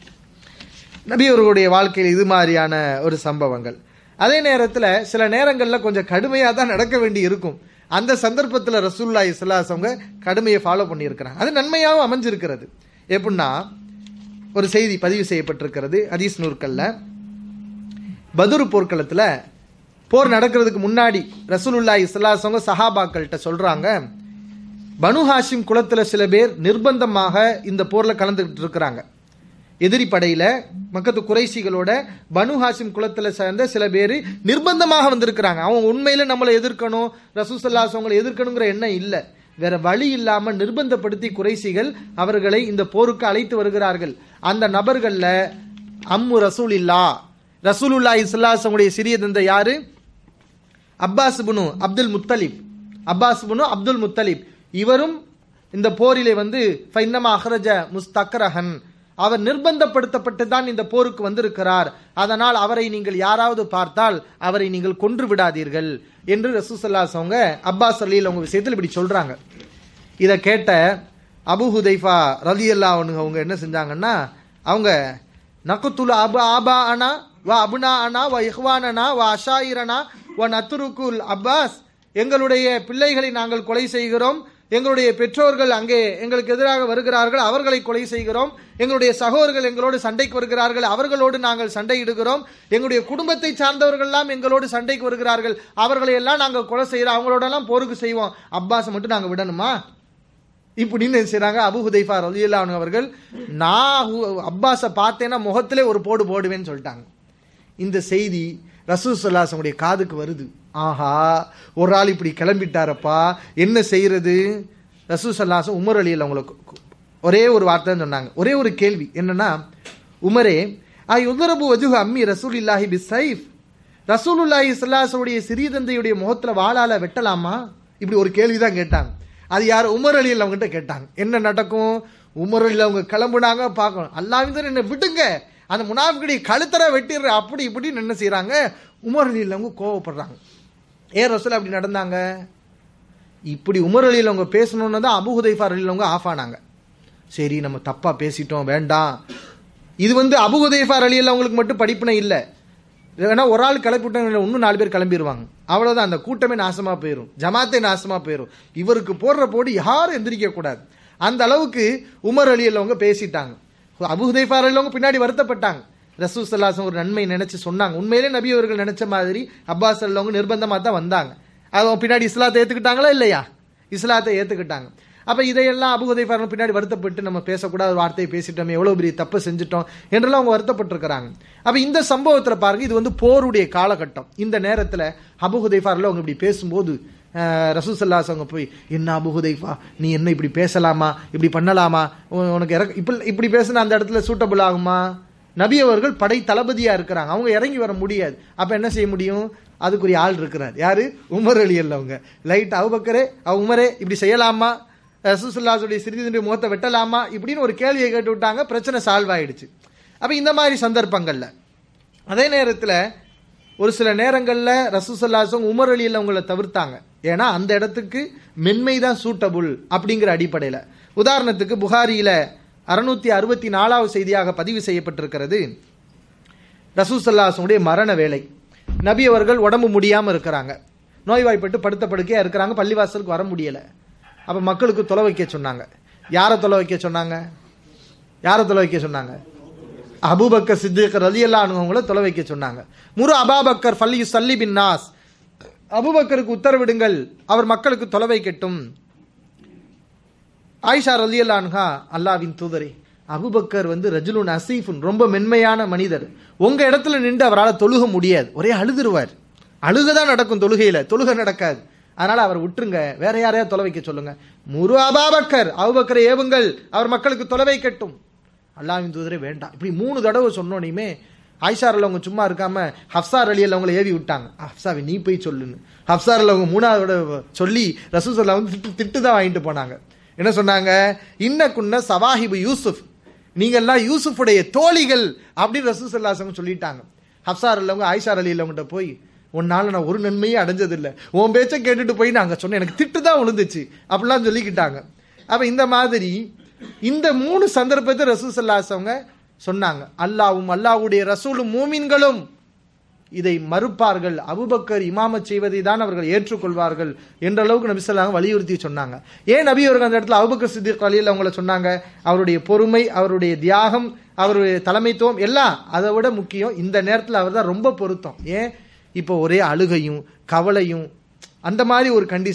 நபி அவர்களுடைய வாழ்க்கையில் இது மாதிரியான ஒரு சம்பவங்கள் அதே நேரத்தில் சில நேரங்களில் கொஞ்சம் கடுமையாக தான் நடக்க வேண்டி இருக்கும் அந்த சந்தர்ப்பத்தில் ரசூல்லா இஸ்லாஸ் அவங்க கடுமையை ஃபாலோ பண்ணியிருக்கிறாங்க அது நன்மையாகவும் அமைஞ்சிருக்கிறது எப்படின்னா ஒரு செய்தி பதிவு செய்யப்பட்டிருக்கிறது ஹதீஸ் நூற்கல்ல பதுரு போர்க்களத்தில் போர் நடக்கிறதுக்கு முன்னாடி ரசூலுல்லா இஸ்லாஸ் அவங்க சஹாபாக்கள்கிட்ட சொல்றாங்க பனு ஹாஷிம் குலத்துல சில பேர் நிர்பந்தமாக இந்த போர்ல கலந்துகிட்டு இருக்கிறாங்க எதிரி படையில மக்கத்து குறைசிகளோட பனு ஹாசிம் குலத்துல சேர்ந்த சில பேர் நிர்பந்தமாக வந்திருக்கிறாங்க அவங்க உண்மையில நம்மளை எதிர்க்கணும் ரசூசல்லாஸ் அவங்களை எதிர்க்கணுங்கிற எண்ணம் இல்ல வேற வழி இல்லாம நிர்பந்தப்படுத்தி குறைசிகள் அவர்களை இந்த போருக்கு அழைத்து வருகிறார்கள் அந்த நபர்கள்ல அம்மு ரசூல் இல்லா ரசூலுல்லா இஸ்லாசமுடைய சிறிய தந்தை யாரு அப்பாஸ் புனு அப்துல் முத்தலிப் அப்பாஸ் புனு அப்துல் முத்தலிப் இவரும் இந்த போரிலே வந்து ஃபைன்னமா அஹ்ரஜ முஸ்தக்ரஹன் அவர் நிர்பந்தப்படுத்தப்பட்டு தான் இந்த போருக்கு வந்திருக்கிறார் அதனால் அவரை நீங்கள் யாராவது பார்த்தால் அவரை நீங்கள் கொன்று விடாதீர்கள் என்று ரசூசல்லாஸ் அவங்க அப்பாஸ் அலியில் அவங்க விஷயத்தில் இப்படி சொல்றாங்க இதை கேட்ட அபு ஹுதைஃபா ரலி அல்லா அவங்க என்ன செஞ்சாங்கன்னா அவங்க நகுத்துல் அபு ஆபா அனா வா அபுனா அனா வா இஹ்வானனா வா அஷாயிரனா வா நத்துருக்குல் அப்பாஸ் எங்களுடைய பிள்ளைகளை நாங்கள் கொலை செய்கிறோம் எங்களுடைய பெற்றோர்கள் அங்கே எங்களுக்கு எதிராக வருகிறார்கள் அவர்களை கொலை செய்கிறோம் எங்களுடைய சகோதரர்கள் எங்களோடு சண்டைக்கு வருகிறார்கள் அவர்களோடு நாங்கள் சண்டையிடுகிறோம் எங்களுடைய குடும்பத்தை சார்ந்தவர்கள்லாம் எங்களோடு சண்டைக்கு வருகிறார்கள் அவர்களை எல்லாம் நாங்கள் கொலை செய்கிறோம் அவங்களோடலாம் போருக்கு செய்வோம் அப்பாஸை மட்டும் நாங்கள் விடணுமா இப்படின்னு என்ன செய்றாங்க அபு ஹுதைஃபா ரலியல்லாஹு அவர்கள் நான் ஹு- அப்பாஸை பார்த்தேன்னா முகத்திலே ஒரு போடு போடுவேன்னு சொல்லிட்டாங்க இந்த செய்தி ரசூசல்லாசனுடைய காதுக்கு வருது ஆஹா ஒரு ஆள் இப்படி கிளம்பிட்டாரப்பா என்ன செய்யறது ரசூசல்லாசம் உமர் அலியில் அவங்களுக்கு கு- ஒரே ஒரு வார்த்தை தான் சொன்னாங்க ஒரே ஒரு கேள்வி என்னன்னா உமரே ஆ யுதரபு வஜுஹு அம்மி ரசூல் இல்லாஹி பி சைஃப் ரசூலுல்லாஹி ஸல்லல்லாஹுடைய சிறிய தந்தையுடைய முகத்துல வாளால வெட்டலாமா இப்படி ஒரு கேள்வி தான் கேட்டாங்க அது யார் உமர் அலியில் அவங்ககிட்ட கேட்டாங்க என்ன நடக்கும் உமர் அலியில் அவங்க கிளம்புனாங்க பார்க்கணும் அல்லாவின் என்ன விடுங்க அந்த முனாஃபிக்குடைய கழுத்தர வெட்டிடுற அப்படி இப்படின்னு என்ன செய்றாங்க உமர் அலியில் அவங்க கோவப்படுறாங்க ஏன் ரசூல் அப்படி நடந்தாங்க இப்படி உமர் அலியில் அவங்க பேசணும்னு தான் அபு ஹுதைஃபா அலியில் அவங்க ஆஃப் ஆனாங்க சரி நம்ம தப்பா பேசிட்டோம் வேண்டாம் இது வந்து அபு ஹுதைஃபார் அலியில் அவங்களுக்கு மட்டும் படிப்பினை இல்லை ஏன்னா ஒரு ஆள் கிளப்பி விட்டாங்க இன்னும் நாலு பேர் கிளம்பிடுவாங்க அவ்வளவுதான் அந்த கூட்டமே நாசமா போயிடும் ஜமாத்தே நாசமா போயிடும் இவருக்கு போடுற போடு யாரும் எந்திரிக்க கூடாது அந்த அளவுக்கு உமர் அலி அவங்க பேசிட்டாங்க அபு ஹுதைஃபார் அலி அவங்க பின்னாடி வருத்தப்பட்டாங்க ரசூ சல்லாசம் ஒரு நன்மை நினைச்சு சொன்னாங்க உண்மையிலே நபி அவர்கள் நினைச்ச மாதிரி அப்பாஸ் அல்லவங்க நிர்பந்தமா தான் வந்தாங்க அவங்க பின்னாடி இஸ்லாத்தை ஏத்துக்கிட்டாங்களா இல்லையா இஸ்லாத்தை ஏத்துக்கிட்டாங்க அப்ப இதையெல்லாம் அபு ஹுதைஃபார் பின்னாடி வருத்தப்பட்டு நம்ம பேசக்கூடாத ஒரு வார்த்தையை பேசிட்டோமே எவ்வளவு பெரிய தப்பு செஞ்சுட்டோம் என்றெல்லாம் அவங்க வருத்தப்பட்டிருக்கிறாங்க அப்ப இந்த சம்பவத்துல பாருங்க இது வந்து போருடைய காலகட்டம் இந்த நேரத்துல அபு ஹுதைஃபார்ல அவங்க இப்படி பேசும்போது ரசூசல்லாஸ் அவங்க போய் என்ன அபு ஹுதைஃபா நீ என்ன இப்படி பேசலாமா இப்படி பண்ணலாமா உ- உனக்கு இறக்க இப்படி இப்படி பேசுனா அந்த இடத்துல சூட்டபிள் ஆகுமா நபி அவர்கள் படை தளபதியா இருக்கிறாங்க அவங்க இறங்கி வர முடியாது அப்ப என்ன செய்ய முடியும் அதுக்குரிய ஆள் இருக்கிறார் யாரு உமர் அலி அவங்க லைட் அவுபக்கரே அவ உமரே இப்படி செய்யலாமா ரசூசுல்லாசுடைய சிறிதனுடைய முகத்தை வெட்டலாமா இப்படின்னு ஒரு கேள்வியை கேட்டு விட்டாங்க பிரச்சனை சால்வ் ஆயிடுச்சு அப்ப இந்த மாதிரி சந்தர்ப்பங்கள்ல அதே நேரத்துல ஒரு சில நேரங்கள்ல ரசூசல்லாசம் உமர் அலியில் அவங்கள தவிர்த்தாங்க ஏன்னா அந்த இடத்துக்கு மென்மை தான் சூட்டபுள் அப்படிங்கிற அடிப்படையில உதாரணத்துக்கு புகாரியில அறுநூத்தி அறுபத்தி நாலாவது செய்தியாக பதிவு செய்யப்பட்டிருக்கிறது ரசூசல்லாசனுடைய மரண வேலை நபி அவர்கள் உடம்பு முடியாம இருக்கிறாங்க நோய்வாய்ப்பட்டு படுத்த படுக்கையா இருக்கிறாங்க பள்ளிவாசலுக்கு வர முடியல அப்ப மக்களுக்கு தொலை வைக்க சொன்னாங்க யாரை தொலை வைக்க சொன்னாங்க யாரை தொலை வைக்க சொன்னாங்க அபூபக்கர் சித்திக் ரலியல்லா அவங்கள தொலை வைக்க சொன்னாங்க முரு அபாபக்கர் ஃபல்லி சல்லி பின் நாஸ் அபூபக்கருக்கு உத்தரவிடுங்கள் அவர் மக்களுக்கு தொலை வைக்கட்டும் ஆயிஷா ரலியல்லான்ஹா அல்லாவின் தூதரே அபுபக்கர் வந்து ரஜுலுன் அசீஃபுன் ரொம்ப மென்மையான மனிதர் உங்க இடத்துல நின்று அவரால் தொழுக முடியாது ஒரே அழுதுருவார் அழுகதான் நடக்கும் தொழுகையில தொழுகை நடக்காது அதனால அவர் விட்டுருங்க வேற யாரையா தொலை வைக்க சொல்லுங்க முரு அபாபக்கர் அபுபக்கரை ஏவுங்கள் அவர் மக்களுக்கு தொலை வைக்கட்டும் அல்லாவின் தூதரே வேண்டாம் இப்படி மூணு தடவை சொன்னோனையுமே ஆயிஷாரில் அவங்க சும்மா இருக்காம ஹப்சார் அலியில் அவங்கள ஏவி விட்டாங்க ஹப்சாவை நீ போய் சொல்லுன்னு ஹப்சாரில் அவங்க மூணாவது தடவை சொல்லி ரசூசல்லா வந்து திட்டு திட்டு தான் வாங்கிட்டு போனாங்க என்ன சொன்னாங்க இன்ன குன்ன சவாஹிபு யூசுப் நீங்கெல்லாம் யூசுஃபுடைய தோழிகள் அப்படின்னு ரசூசல்லாசங்க சொல்லிட்டாங்க ஹப்சார் அல்லவங்க ஆயிஷார் அலி இல்லவங்கிட்ட போய் உன்னால நான் ஒரு நன்மையும் அடைஞ்சதில்லை உன் பேச்சை கேட்டுட்டு போய் நாங்க சொன்னேன் எனக்கு திட்டு தான் விழுந்துச்சு அப்படிலாம் சொல்லிக்கிட்டாங்க அப்ப இந்த மாதிரி இந்த மூணு சந்தர்ப்பத்தை ரசூசல்லாசவங்க சொன்னாங்க அல்லாவும் அல்லாவுடைய ரசூலும் மூமின்களும் இதை மறுப்பார்கள் அபுபக்கர் இமாமத் செய்வதை தான் அவர்கள் ஏற்றுக்கொள்வார்கள் என்ற அளவுக்கு நபி சொல்லாங்க வலியுறுத்தி சொன்னாங்க ஏன் நபி அவர்கள் அந்த இடத்துல அபுபக்கர் சித்திக் அலியில் அவங்கள சொன்னாங்க அவருடைய பொறுமை அவருடைய தியாகம் அவருடைய தலைமைத்துவம் எல்லாம் அதை விட முக்கியம் இந்த நேரத்தில் அவர் தான் ரொம்ப பொருத்தம் ஏன் இப்போ ஒரே அழுகையும் கவலையும் அந்த மாதிரி ஒரு கண்டிஷன்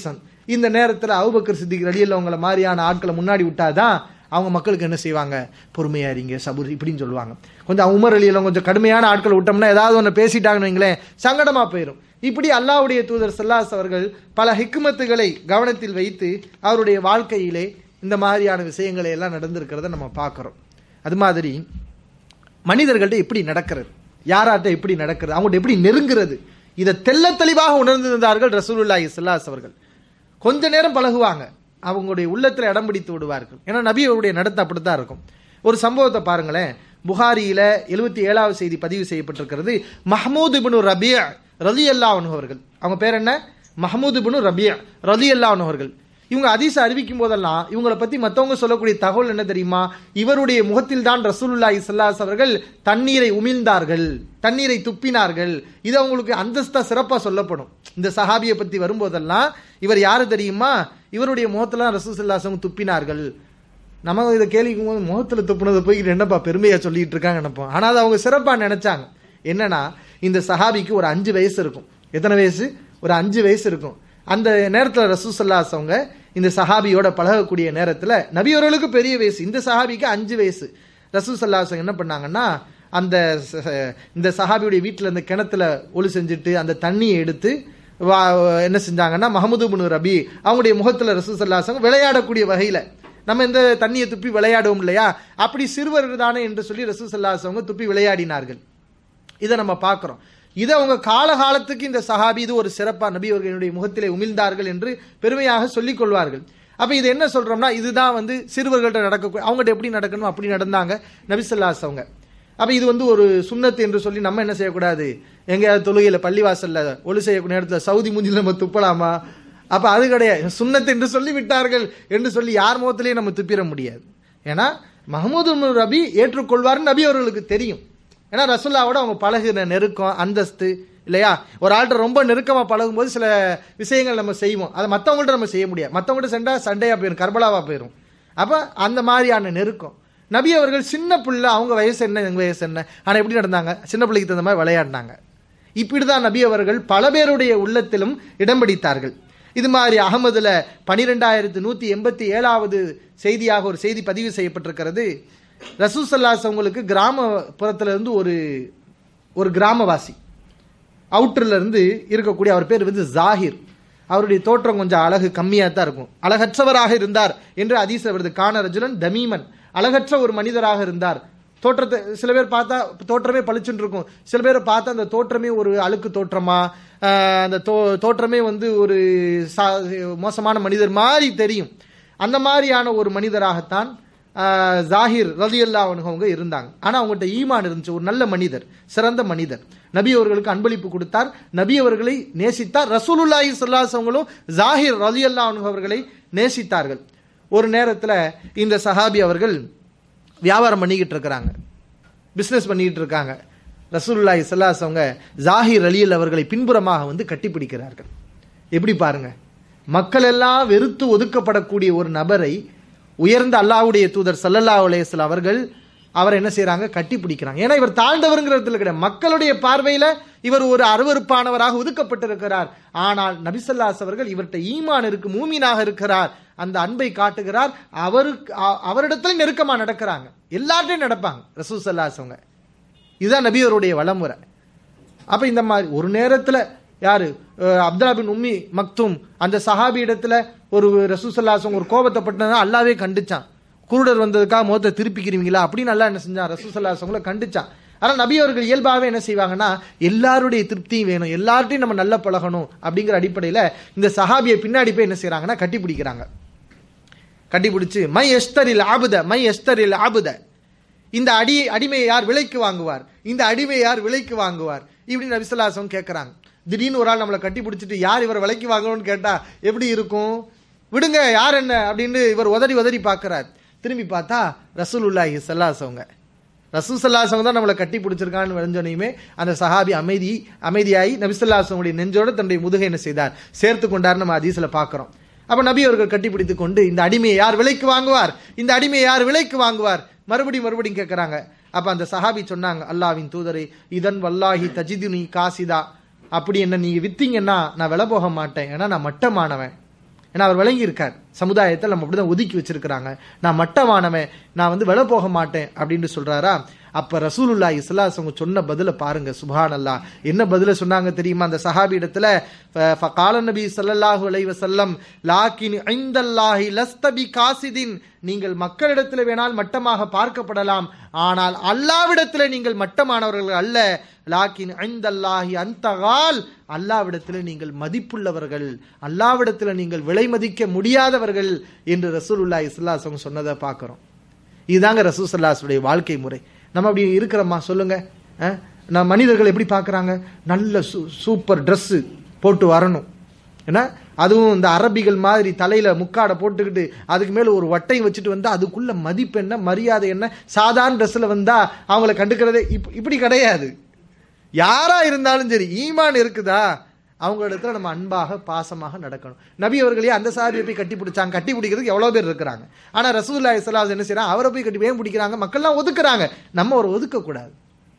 இந்த நேரத்தில் அவுபக்கர் சித்திக் ரலியல்லவங்கள மாதிரியான ஆட்களை முன்னாடி விட்டாதான் அவங்க மக்களுக்கு என்ன செய்வாங்க பொறுமையா இருங்க சபுர் இப்படின்னு சொல்லுவாங்க கொஞ்சம் உமர் அலியெல்லாம் கொஞ்சம் கடுமையான ஆட்களை விட்டோம்னா ஏதாவது ஒன்று பேசிட்டாங்கன்னு வைங்களேன் சங்கடமா போயிடும் இப்படி அல்லாஹ்வுடைய தூதர் சல்லாஸ் அவர்கள் பல ஹிக்மத்துகளை கவனத்தில் வைத்து அவருடைய வாழ்க்கையிலே இந்த மாதிரியான விஷயங்களை எல்லாம் நடந்திருக்கிறத நம்ம பார்க்கிறோம் அது மாதிரி மனிதர்கள்ட்ட எப்படி நடக்கிறது யாராட்ட எப்படி நடக்கிறது அவங்கள்ட்ட எப்படி நெருங்குறது இதை தெள்ள தெளிவாக உணர்ந்திருந்தார்கள் ரசூலுல்லாஹி ஸல்லல்லாஹு அவர்கள் கொஞ்ச நேரம் பழகுவாங்க அவங்களுடைய உள்ளத்துல இடம் பிடித்து விடுவார்கள் ஏன்னா நபி அவருடைய நடத்தை அப்படித்தான் இருக்கும் ஒரு சம்பவத்தை பாருங்களேன் புகாரியில எழுபத்தி ஏழாவது செய்தி பதிவு செய்யப்பட்டிருக்கிறது மஹமூத் இப்னு ரபியா ரலி அல்லா அவர்கள் அவங்க பேர் என்ன மஹமூத் இப்னு ரபியா ரலி அல்லா அவர்கள் இவங்க அதிச அறிவிக்கும் போதெல்லாம் இவங்களை பத்தி மத்தவங்க சொல்லக்கூடிய தகவல் என்ன தெரியுமா இவருடைய முகத்தில் தான் ரசூலுல்லாஹி ஸல்லல்லாஹு அவர்கள் தண்ணீரை உமிழ்ந்தார்கள் தண்ணீரை துப்பினார்கள் இது அவங்களுக்கு அந்தஸ்தா சிறப்பா சொல்லப்படும் இந்த சஹாபியை பத்தி வரும்போதெல்லாம் இவர் யாரு தெரியுமா இவருடைய முகத்துல ரசூல் ஸல்லல்லாஹு துப்பினார்கள் நம்ம இதை கேள்விக்கும் போது முகத்துல துப்புனதை போய் என்னப்பா பெருமையா சொல்லிட்டு இருக்காங்க நினைப்போம் ஆனா அது அவங்க சிறப்பா நினைச்சாங்க என்னன்னா இந்த சஹாபிக்கு ஒரு அஞ்சு வயசு இருக்கும் எத்தனை வயசு ஒரு அஞ்சு வயசு இருக்கும் அந்த நேரத்தில் ரசூசல்லாஸ் அவங்க இந்த சஹாபியோட பழகக்கூடிய நேரத்தில் நபி அவர்களுக்கு பெரிய வயசு இந்த சஹாபிக்கு அஞ்சு வயசு ரசூசல்லாஸ் என்ன பண்ணாங்கன்னா அந்த ச- இந்த சஹாபியுடைய வீட்டில் இந்த கிணத்துல ஒளி செஞ்சுட்டு அந்த தண்ணியை எடுத்து வா- என்ன செஞ்சாங்கன்னா மஹமுது பின் ரபி அவங்களுடைய முகத்தில் ரசூசல்லாசங்க விளையாடக்கூடிய வகையில் நம்ம இந்த தண்ணியை துப்பி விளையாடுவோம் இல்லையா அப்படி சிறுவர் தானே என்று சொல்லி ரசூசல்லாசவங்க துப்பி விளையாடினார்கள் இதை நம்ம பார்க்கிறோம் இதை அவங்க காலகாலத்துக்கு இந்த சஹாபி இது ஒரு சிறப்பா நபி அவர்களுடைய முகத்திலே உமிழ்ந்தார்கள் என்று பெருமையாக சொல்லிக் கொள்வார்கள் அப்ப இது என்ன சொல்றோம்னா இதுதான் வந்து சிறுவர்கள்ட்ட நடக்க அவங்ககிட்ட எப்படி நடக்கணும் அப்படி நடந்தாங்க நபிசல்லாஸ் அவங்க அப்ப இது வந்து ஒரு சுண்ணத்து என்று சொல்லி நம்ம என்ன செய்யக்கூடாது எங்கேயாவது தொழுகையில பள்ளிவாசல்ல ஒளி செய்யக்கூடிய நேரத்துல சவுதி மூஞ்சில நம்ம துப்பலாமா அப்ப அது கிடையாது சுண்ணத்து என்று சொல்லி விட்டார்கள் என்று சொல்லி யார் முகத்திலேயே நம்ம துப்பிட முடியாது ஏன்னா மஹமூது பின் ரபி ஏற்றுக்கொள்வார்னு நபி அவர்களுக்கு தெரியும் ஏன்னா ரசுல்லாவோட அவங்க பழகுன நெருக்கம் அந்தஸ்து இல்லையா ஒரு ஆள்கிட்ட ரொம்ப நெருக்கமா பழகும்போது சில விஷயங்கள் நம்ம செய்வோம் அதை மற்றவங்கள்ட்ட நம்ம செய்ய முடியாது மற்றவங்கள்ட்ட சென்றா சண்டையா போயிடும் கர்பலாவா போயிடும் அப்ப அந்த மாதிரியான நெருக்கம் நபி அவர்கள் சின்ன பிள்ளை அவங்க வயசு என்ன எங்க வயசு என்ன ஆனா எப்படி நடந்தாங்க சின்ன பிள்ளைக்கு தகுந்த மாதிரி விளையாடினாங்க இப்படிதான் நபி அவர்கள் பல பேருடைய உள்ளத்திலும் இடம் பிடித்தார்கள் இது மாதிரி அகமதுல பனிரெண்டாயிரத்து நூத்தி எண்பத்தி ஏழாவது செய்தியாக ஒரு செய்தி பதிவு செய்யப்பட்டிருக்கிறது ரசூசல்லாஸ் அவங்களுக்கு கிராமப்புறத்துல இருந்து ஒரு ஒரு கிராமவாசி அவுட்டர்ல இருந்து இருக்கக்கூடிய அவர் பேர் வந்து ஜாகிர் அவருடைய தோற்றம் கொஞ்சம் அழகு கம்மியாக தான் இருக்கும் அழகற்றவராக இருந்தார் என்று அதீஸ் வருது கான ரஜுலன் தமீமன் அழகற்ற ஒரு மனிதராக இருந்தார் தோற்றத்தை சில பேர் பார்த்தா தோற்றமே பளிச்சுன்னு இருக்கும் சில பேரை பார்த்தா அந்த தோற்றமே ஒரு அழுக்கு தோற்றமா ஆஹ், அந்த தோ தோற்றமே வந்து ஒரு சா- மோசமான மனிதர் மாதிரி தெரியும் அந்த மாதிரியான ஒரு மனிதராகத்தான் ஆஹ், ஜாகிர் ரலியல்லா அவங்க இருந்தாங்க ஆனா அவங்ககிட்ட ஈமான் இருந்துச்சு ஒரு நல்ல மனிதர் சிறந்த மனிதர் நபி அவர்களுக்கு அன்பளிப்பு கொடுத்தார் நபி அவர்களை நேசித்தார் ரசூலுல்லாஹி ஸல்லல்லாஹு அவங்களும் ஜாகிர் ரலியல்லா அவர்களை நேசித்தார்கள் ஒரு நேரத்துல இந்த சஹாபி அவர்கள் வியாபாரம் பண்ணிக்கிட்டு இருக்கிறாங்க பிசினஸ் பண்ணிக்கிட்டு இருக்காங்க ரசூலுல்லாஹி ஸல்லல்லாஹு அவங்க ஜாகிர் அலியல் அவர்களை பின்புறமாக வந்து கட்டிப்பிடிக்கிறார்கள் எப்படி பாருங்க மக்கள் எல்லாம் வெறுத்து ஒதுக்கப்படக்கூடிய ஒரு நபரை உயர்ந்த அல்லாஹ்வுடைய தூதர் ஸல்லல்லாஹு அலைஹி வஸல்லம் அவர்கள் அவரை என்ன செய்றாங்க கட்டி பிடிக்கிறாங்க ஏன்னா இவர் தாழ்ந்தவருங்கிறதுல கிடையாது மக்களுடைய பார்வையில இவர் ஒரு அருவருப்பானவராக ஒதுக்கப்பட்டிருக்கிறார் ஆனால் நபிசல்லாஸ் அவர்கள் இவர்கிட்ட ஈமான் இருக்கு மூமீனாக இருக்கிறார் அந்த அன்பை காட்டுகிறார் அவருக்கு அ- அவரிடத்துல நெருக்கமா நடக்கிறாங்க எல்லார்ட்டையும் நடப்பாங்க ரசூல் சல்லாஸ் அவங்க இதுதான் நபி அவருடைய வளமுறை அப்ப இந்த மாதிரி ஒரு நேரத்துல யாரு அஹ், அப்துல்லா பின் உம்மி மக்தும் அந்த சஹாபி இடத்துல ஒரு ரசூசல்லாசம் ஒரு கோபத்தை பட்டனா அல்லாவே கண்டிச்சான் குருடர் வந்ததுக்காக முகத்தை திருப்பிக்கிறீங்களா அப்படின்னு நல்லா என்ன செஞ்சான் ரசூசல்லாசவங்கள கண்டிச்சான் ஆனா நபி அவர்கள் இயல்பாகவே என்ன செய்வாங்கன்னா எல்லாருடைய திருப்தியும் வேணும் எல்லார்ட்டையும் நம்ம நல்லா பழகணும் அப்படிங்கிற அடிப்படையில இந்த சஹாபியை பின்னாடி போய் என்ன செய்றாங்கன்னா கட்டி பிடிக்கிறாங்க கட்டிப்பிடிச்சு மை எஸ்தரில் ஆபுத மை எஸ்தரில் ஆபுத இந்த அடி அடிமையை யார் விலைக்கு வாங்குவார் இந்த அடிமையை யார் விலைக்கு வாங்குவார் இப்படி நபிசல்லாசம் கேட்கறாங்க திடீர்னு ஒரு ஆள் நம்மளை கட்டி பிடிச்சிட்டு யார் இவர் விலைக்கு வாங்கணும்னு கேட்டா எப்படி இருக்கும் விடுங்க யார் என்ன அப்படின்னு இவர் உதறி உதறி பார்க்கறார் திரும்பி பார்த்தா ரசூலுல்லாஹி ஸல்லல்லாஹு ரசூல் சல்லாசவங்க தான் நம்மளை கட்டி பிடிச்சிருக்கான்னு வரைஞ்சோனையுமே அந்த சஹாபி அமைதி அமைதியாகி நபிசல்லாசவங்களுடைய நெஞ்சோட தன்னுடைய முதுகை என்ன செய்தார் சேர்த்து கொண்டார் நம்ம அதீசில் பார்க்கிறோம் அப்ப நபி அவர்கள் கட்டி பிடித்துக் கொண்டு இந்த அடிமையை யார் விலைக்கு வாங்குவார் இந்த அடிமையை யார் விலைக்கு வாங்குவார் மறுபடியும் மறுபடியும் கேட்கறாங்க அப்ப அந்த சஹாபி சொன்னாங்க அல்லாவின் தூதரை இதன் வல்லாஹி தஜிதுனி காசிதா அப்படி என்ன நீங்க வித்தீங்கன்னா நான் விலை போக மாட்டேன் ஏன்னா நான் மட்டமானவன் ஏன்னா அவர் விளங்கி இருக்கார் சமுதாயத்தை நம்ம அப்படிதான் ஒதுக்கி வச்சிருக்கிறாங்க நான் மட்டமானவன் நான் வந்து விலை போக மாட்டேன் அப்படின்னு சொல்றாரா அப்ப ரசூலுல்லா இஸ்லாசவங்க சொன்ன பதில பாருங்க சுபான் அல்லா என்ன பதில சொன்னாங்க தெரியுமா அந்த சஹாபி இடத்துல ஃப- கால நபி ஸல்லல்லாஹு அலைஹி வஸல்லம் லாக்கின் ஐந்தல்லாஹி லஸ்தபி காசிதின் நீங்கள் மக்களிடத்தில் வேணால் மட்டமாக பார்க்கப்படலாம் ஆனால் அல்லாவிடத்தில் நீங்கள் மட்டமானவர்கள் அல்ல லாக்கின் ஐந்தல்லாஹி அந்தகால் அல்லாவிடத்தில் நீங்கள் மதிப்புள்ளவர்கள் அல்லாவிடத்தில் நீங்கள் விலை மதிக்க முடியாதவர்கள் என்று ரசூலுல்லா இஸ்லாசவங்க சொன்னதை பார்க்கிறோம் இதுதாங்க ரசூசல்லாஸுடைய வாழ்க்கை முறை நம்ம அப்படி இருக்கிறோமா சொல்லுங்க அஹ்? நான் மனிதர்கள் எப்படி பார்க்கறாங்க நல்ல சூ- சூப்பர் Dress போட்டு வரணும் ஏன்னா அதுவும் இந்த அரபிகள் மாதிரி தலையில முக்காடை போட்டுக்கிட்டு அதுக்கு மேல ஒரு வட்டை வச்சுட்டு வந்தா அதுக்குள்ள மதிப்பு என்ன மரியாதை என்ன சாதாரண ட்ரெஸ்ல வந்தா அவங்கள கண்டுக்கிறதே இப்- இப்படி கிடையாது யாரா இருந்தாலும் சரி ஈமான் இருக்குதா அவங்க இடத்துல நம்ம அன்பாக பாசமாக நடக்கணும் நபி அவர்களே அந்த சாரியை போய் கட்டி பிடிச்சாங்க கட்டி பிடிக்கிறதுக்கு எவ்வளவு பேர் இருக்கிறாங்க ஆனா ரசூல்லா இஸ்லாஸ் என்ன செய்யறாங்க அவரை போய் கட்டி ஏன் பிடிக்கிறாங்க மக்கள்லாம் ஒதுக்குறாங்க நம்ம அவரை ஒதுக்க கூடாது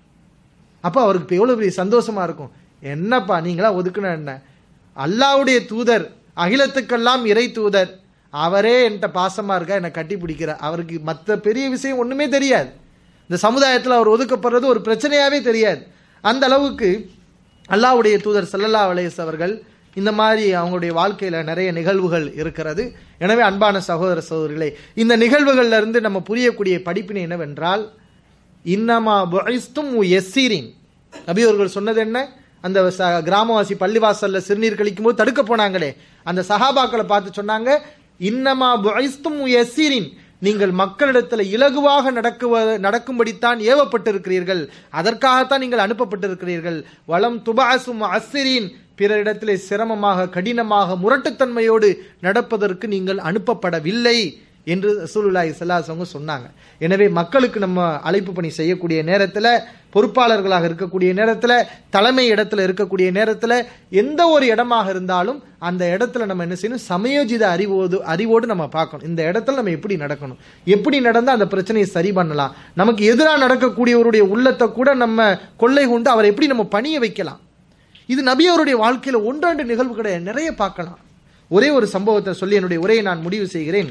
அப்போ அவருக்கு இப்ப எவ்வளவு பெரிய சந்தோஷமா இருக்கும் என்னப்பா நீங்களா ஒதுக்குன என்ன அல்லாவுடைய தூதர் அகிலத்துக்கெல்லாம் இறை தூதர் அவரே என்கிட்ட பாசமா இருக்கா என்னை கட்டி பிடிக்கிறார் அவருக்கு மற்ற பெரிய விஷயம் ஒண்ணுமே தெரியாது இந்த சமுதாயத்தில் அவர் ஒதுக்கப்படுறது ஒரு பிரச்சனையாவே தெரியாது அந்த அளவுக்கு அல்லாஹ்வுடைய தூதர் ஸல்லல்லாஹு அலைஹி அவர்கள் இந்த மாதிரி அவங்களுடைய வாழ்க்கையில நிறைய நிகழ்வுகள் இருக்கிறது எனவே அன்பான சகோதர சகோதரிகளே இந்த நிகழ்வுகள்ல இருந்து நம்ம புரியக்கூடிய படிப்பினை என்னவென்றால் இன்னமா புஇஸ்தும் எஸ்ஸீரின் நபி அவர்கள் சொன்னது என்ன அந்த ச- கிராமவாசி பள்ளிவாசல்ல சிறுநீர் கழிக்கும் போது தடுக்க போனாங்களே அந்த சஹாபாக்களை பார்த்து சொன்னாங்க இன்னமா புஇஸ்தும் எஸ்ஸீரின் நீங்கள் மக்களிடத்தில் இலகுவாக நடக்குவ நடக்கும்படித்தான் ஏவப்பட்டிருக்கிறீர்கள் அதற்காகத்தான் நீங்கள் அனுப்பப்பட்டிருக்கிறீர்கள் வளம் துபாசும் அஸ்ஸிரீன் பிறரிடத்திலே சிரமமாக கடினமாக முரட்டுத்தன்மையோடு நடப்பதற்கு நீங்கள் அனுப்பப்படவில்லை என்று ரசூலுல்லாஹி ஸல்லல்லாஹு அலைஹி வஸல்லம் சொன்னாங்க எனவே மக்களுக்கு நம்ம அழைப்பு பணி செய்யக்கூடிய நேரத்தில் பொறுப்பாளர்களாக இருக்கக்கூடிய நேரத்தில் தலைமை இடத்துல இருக்கக்கூடிய நேரத்தில் எந்த ஒரு இடமாக இருந்தாலும் அந்த இடத்துல நம்ம என்ன செய்யணும் சமயோஜித அறிவோடு அறிவோடு நம்ம பார்க்கணும் இந்த இடத்துல நம்ம எப்படி நடக்கணும் எப்படி நடந்தால் அந்த பிரச்சனையை சரி பண்ணலாம் நமக்கு எதிராக நடக்கக்கூடியவருடைய உள்ளத்தை கூட நம்ம கொள்ளை கொண்டு அவரை எப்படி நம்ம பணிய வைக்கலாம் இது நபி அவருடைய வாழ்க்கையில ஒன்றாண்டு நிகழ்வு கிடையாது நிறைய பார்க்கலாம் ஒரே ஒரு சம்பவத்தை சொல்லி என்னுடைய உரையை நான் முடிவு செய்கிறேன்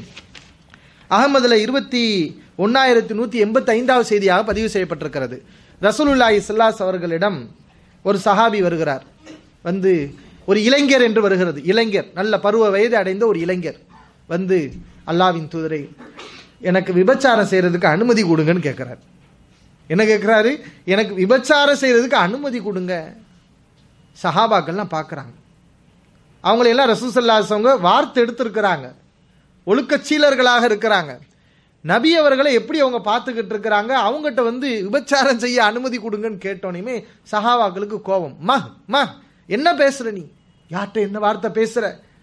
அகமதுல இருபத்தி ஒன்னாயிரத்தி நூத்தி எண்பத்தி ஐந்தாவது செய்தியாக பதிவு செய்யப்பட்டிருக்கிறது ரசூலுல்லாஹி ஸல்லல்லாஹு அவர்களிடம் ஒரு சஹாபி வருகிறார் வந்து ஒரு இளைஞர் என்று வருகிறது இளைஞர் நல்ல பருவ வயது அடைந்த ஒரு இளைஞர் வந்து அல்லாவின் தூதரை எனக்கு விபச்சாரம் செய்யறதுக்கு அனுமதி கொடுங்கன்னு கேட்கிறார் என்ன கேட்கிறாரு எனக்கு விபச்சாரம் செய்யறதுக்கு அனுமதி கொடுங்க சஹாபாக்கள்லாம் பார்க்கறாங்க அவங்களை எல்லாம் ரசூசல்லாசவங்க வார்த்தை எடுத்திருக்கிறாங்க ஒழுக்கச்சீலர்களாக இருக்கிறாங்க நபி அவர்களை எப்படி அவங்க பார்த்துக்கிட்டு இருக்கிறாங்க அவங்ககிட்ட வந்து விபச்சாரம் செய்ய அனுமதி கொடுங்கன்னு கேட்டோனையுமே சஹாபாக்களுக்கு கோபம் மா மா என்ன பேசுற நீ யார்கிட்ட என்ன வார்த்தை பேசுற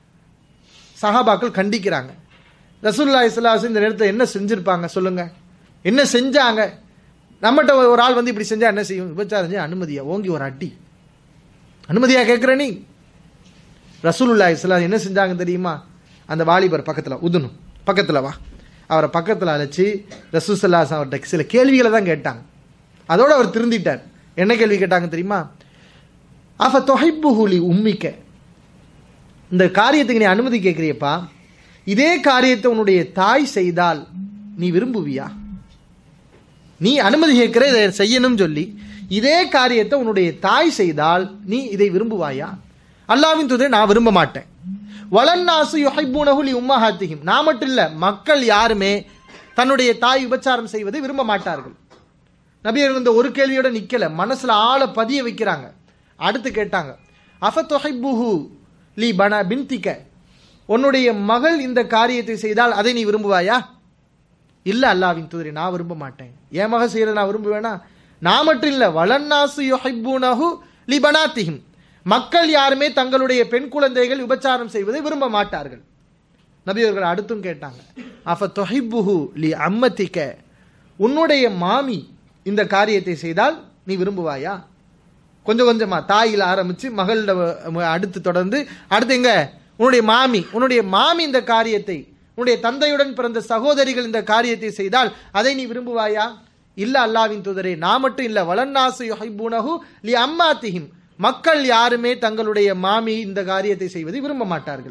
சஹாபாக்கள் கண்டிக்கிறாங்க ரசூல்லா இஸ்லாஸ் இந்த நேரத்தில் என்ன செஞ்சிருப்பாங்க சொல்லுங்க என்ன செஞ்சாங்க நம்மகிட்ட ஒரு ஆள் வந்து இப்படி செஞ்சா என்ன செய்யும் விபச்சாரம் செய்ய அனுமதியா ஓங்கி ஒரு அடி அனுமதியா கேட்குற நீ ரசூலுல்லா இஸ்லாம் என்ன செஞ்சாங்க தெரியுமா அந்த வாலிபர் பக்கத்தில் உதுணும் பக்கத்தில் வா அவரை பக்கத்தில் அழைச்சி ரசூசல்லாஸ் அவர்கிட்ட சில கேள்விகளை தான் கேட்டாங்க அதோட அவர் திருந்திட்டார் என்ன கேள்வி கேட்டாங்க தெரியுமா அஃப தொகைப்புகுலி உம்மிக்க இந்த காரியத்துக்கு நீ அனுமதி கேட்குறியப்பா இதே காரியத்தை உன்னுடைய தாய் செய்தால் நீ விரும்புவியா நீ அனுமதி கேட்கிற இதை செய்யணும் சொல்லி இதே காரியத்தை உன்னுடைய தாய் செய்தால் நீ இதை விரும்புவாயா அல்லாவின் தூதரை நான் விரும்ப மாட்டேன் வளன்னாசு யுஹைபூனஹுலி உம்மஹாத்திஹிம் நான் மட்டும் இல்ல மக்கள் யாருமே தன்னுடைய தாய் விபச்சாரம் செய்வதை விரும்ப மாட்டார்கள் நபியர் இந்த ஒரு கேள்வியோட நிக்கல மனசுல ஆழ பதிய வைக்கிறாங்க அடுத்து கேட்டாங்க அஃப தொஹைபுஹு லி பன பின்திக்க உன்னுடைய மகள் இந்த காரியத்தை செய்தால் அதை நீ விரும்புவாயா இல்ல அல்லாவின் தூதரை நான் விரும்ப மாட்டேன் என் மக செய்யறத நான் விரும்புவேனா நான் மட்டும் இல்ல வளன்னாசு யுஹைபூனஹு லி பனாத்திஹிம் மக்கள் யாருமே தங்களுடைய பெண் குழந்தைகள் விபச்சாரம் செய்வதை விரும்ப மாட்டார்கள் நபி அவர்கள் அடுத்தும் கேட்டாங்க அஃப தொஹிப்புஹு லி அம்மத்திக்க உன்னுடைய மாமி இந்த காரியத்தை செய்தால் நீ விரும்புவாயா கொஞ்சம் கொஞ்சமா தாயில ஆரம்பிச்சு மகளிட அடுத்து தொடர்ந்து அடுத்து எங்க உன்னுடைய மாமி உன்னுடைய மாமி இந்த காரியத்தை உன்னுடைய தந்தையுடன் பிறந்த சகோதரிகள் இந்த காரியத்தை செய்தால் அதை நீ விரும்புவாயா இல்ல அல்லாவின் தூதரே நான் மட்டும் இல்ல வளன்னாசு யுஹைபூனஹு லி அம்மாத்திஹிம் மக்கள் யாருமே தங்களுடைய மாமி இந்த காரியத்தை செய்வதை விரும்ப மாட்டார்கள்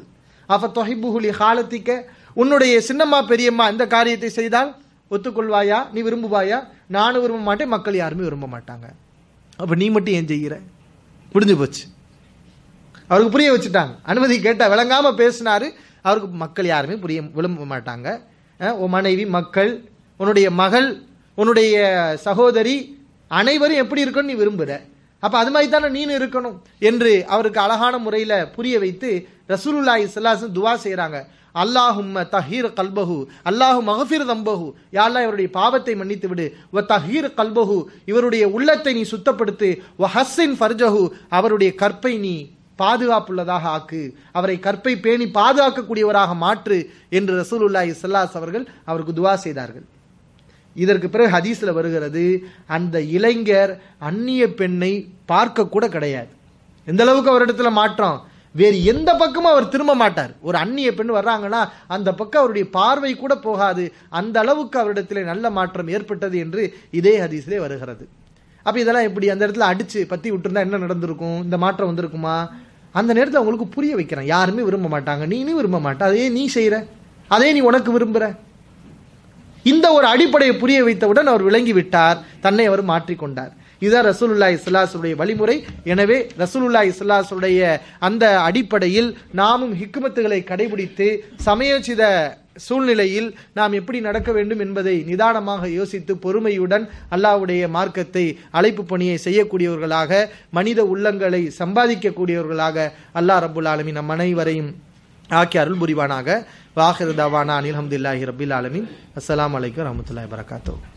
அஃப தொஹிபுகுலி ஹாலத்திக்க உன்னுடைய சின்னம்மா பெரியம்மா இந்த காரியத்தை செய்தால் ஒத்துக்கொள்வாயா நீ விரும்புவாயா நானும் விரும்ப மாட்டேன் மக்கள் யாருமே விரும்ப மாட்டாங்க அப்ப நீ மட்டும் ஏன் செய்கிற முடிஞ்சு போச்சு அவருக்கு புரிய வச்சுட்டாங்க அனுமதி கேட்டா விளங்காம பேசினாரு அவருக்கு மக்கள் யாருமே புரிய விரும்ப மாட்டாங்க அஹ், உன் மனைவி மக்கள் உன்னுடைய மகள் உன்னுடைய சகோதரி அனைவரும் எப்படி இருக்கணும் நீ விரும்புற அப்ப அது மாதிரி தானே நீனு இருக்கணும் என்று அவருக்கு அழகான முறையில புரிய வைத்து ரசூலுல்லாஹி ஸல்லல்லாஹு துவா செய்றாங்க அல்லாஹும்ம தஹீர் கல்பஹு அல்லாஹு மகஃபிர் தம்பஹு யாழ்லா இவருடைய பாவத்தை மன்னித்து விடு வ தஹீர் கல்பஹு இவருடைய உள்ளத்தை நீ சுத்தப்படுத்து வ ஹஸ்ஸின் ஃபர்ஜஹு அவருடைய கற்பை நீ பாதுகாப்புள்ளதாக ஆக்கு அவரை கற்பை பேணி பாதுகாக்கக்கூடியவராக மாற்று என்று ரசூலுல்லாஹி ஸல்லல்லாஹு அவர்கள் அவருக்கு துவா செய்தார்கள் இதற்கு பிறகு ஹதீஸ்ல வருகிறது அந்த இளைஞர் அந்நிய பெண்ணை பார்க்க கூட கிடையாது எந்த அளவுக்கு அவரிடத்துல மாற்றம் வேறு எந்த பக்கமும் அவர் திரும்ப மாட்டார் ஒரு அந்நிய பெண் வர்றாங்கன்னா அந்த பக்கம் அவருடைய பார்வை கூட போகாது அந்த அளவுக்கு அவரிடத்திலே நல்ல மாற்றம் ஏற்பட்டது என்று இதே ஹதீஸ்லே வருகிறது அப்ப இதெல்லாம் எப்படி அந்த இடத்துல அடிச்சு பத்தி விட்டுருந்தா என்ன நடந்திருக்கும் இந்த மாற்றம் வந்திருக்குமா அந்த நேரத்தில் அவங்களுக்கு புரிய வைக்கிறேன் யாருமே விரும்ப மாட்டாங்க நீனும் விரும்ப மாட்ட அதே நீ செய்யற அதே நீ உனக்கு விரும்புற இந்த ஒரு அடிப்படையை புரிய வைத்தவுடன் அவர் விளங்கி விட்டார் தன்னை அவர் மாற்றிக்கொண்டார் இதுதான் ரசூலுல்லாஹி ஸல்லல்லாஹுடைய வழிமுறை எனவே ரசூலுல்லாஹி ஸல்லல்லாஹுடைய அந்த அடிப்படையில் நாமும் ஹிக்மத்துகளை கடைபிடித்து சமயோசித சூழ்நிலையில் நாம் எப்படி நடக்க வேண்டும் என்பதை நிதானமாக யோசித்து பொறுமையுடன் அல்லாஹ்வுடைய மார்க்கத்தை அழைப்பு பணியை செய்யக்கூடியவர்களாக மனித உள்ளங்களை சம்பாதிக்கக்கூடியவர்களாக அல்லாஹ் ரப்புல் ஆலமீன் நம் அனைவரையும் ஆக்கி அருள் புரிவானாக வாஹிர் தவானா அனில் அஹமதுல்லாஹி ரபில் ஆலமின் அஸ்ஸலாமு அலைக்கும் வரஹ்மத்துல்லாஹி வரகாத்தூ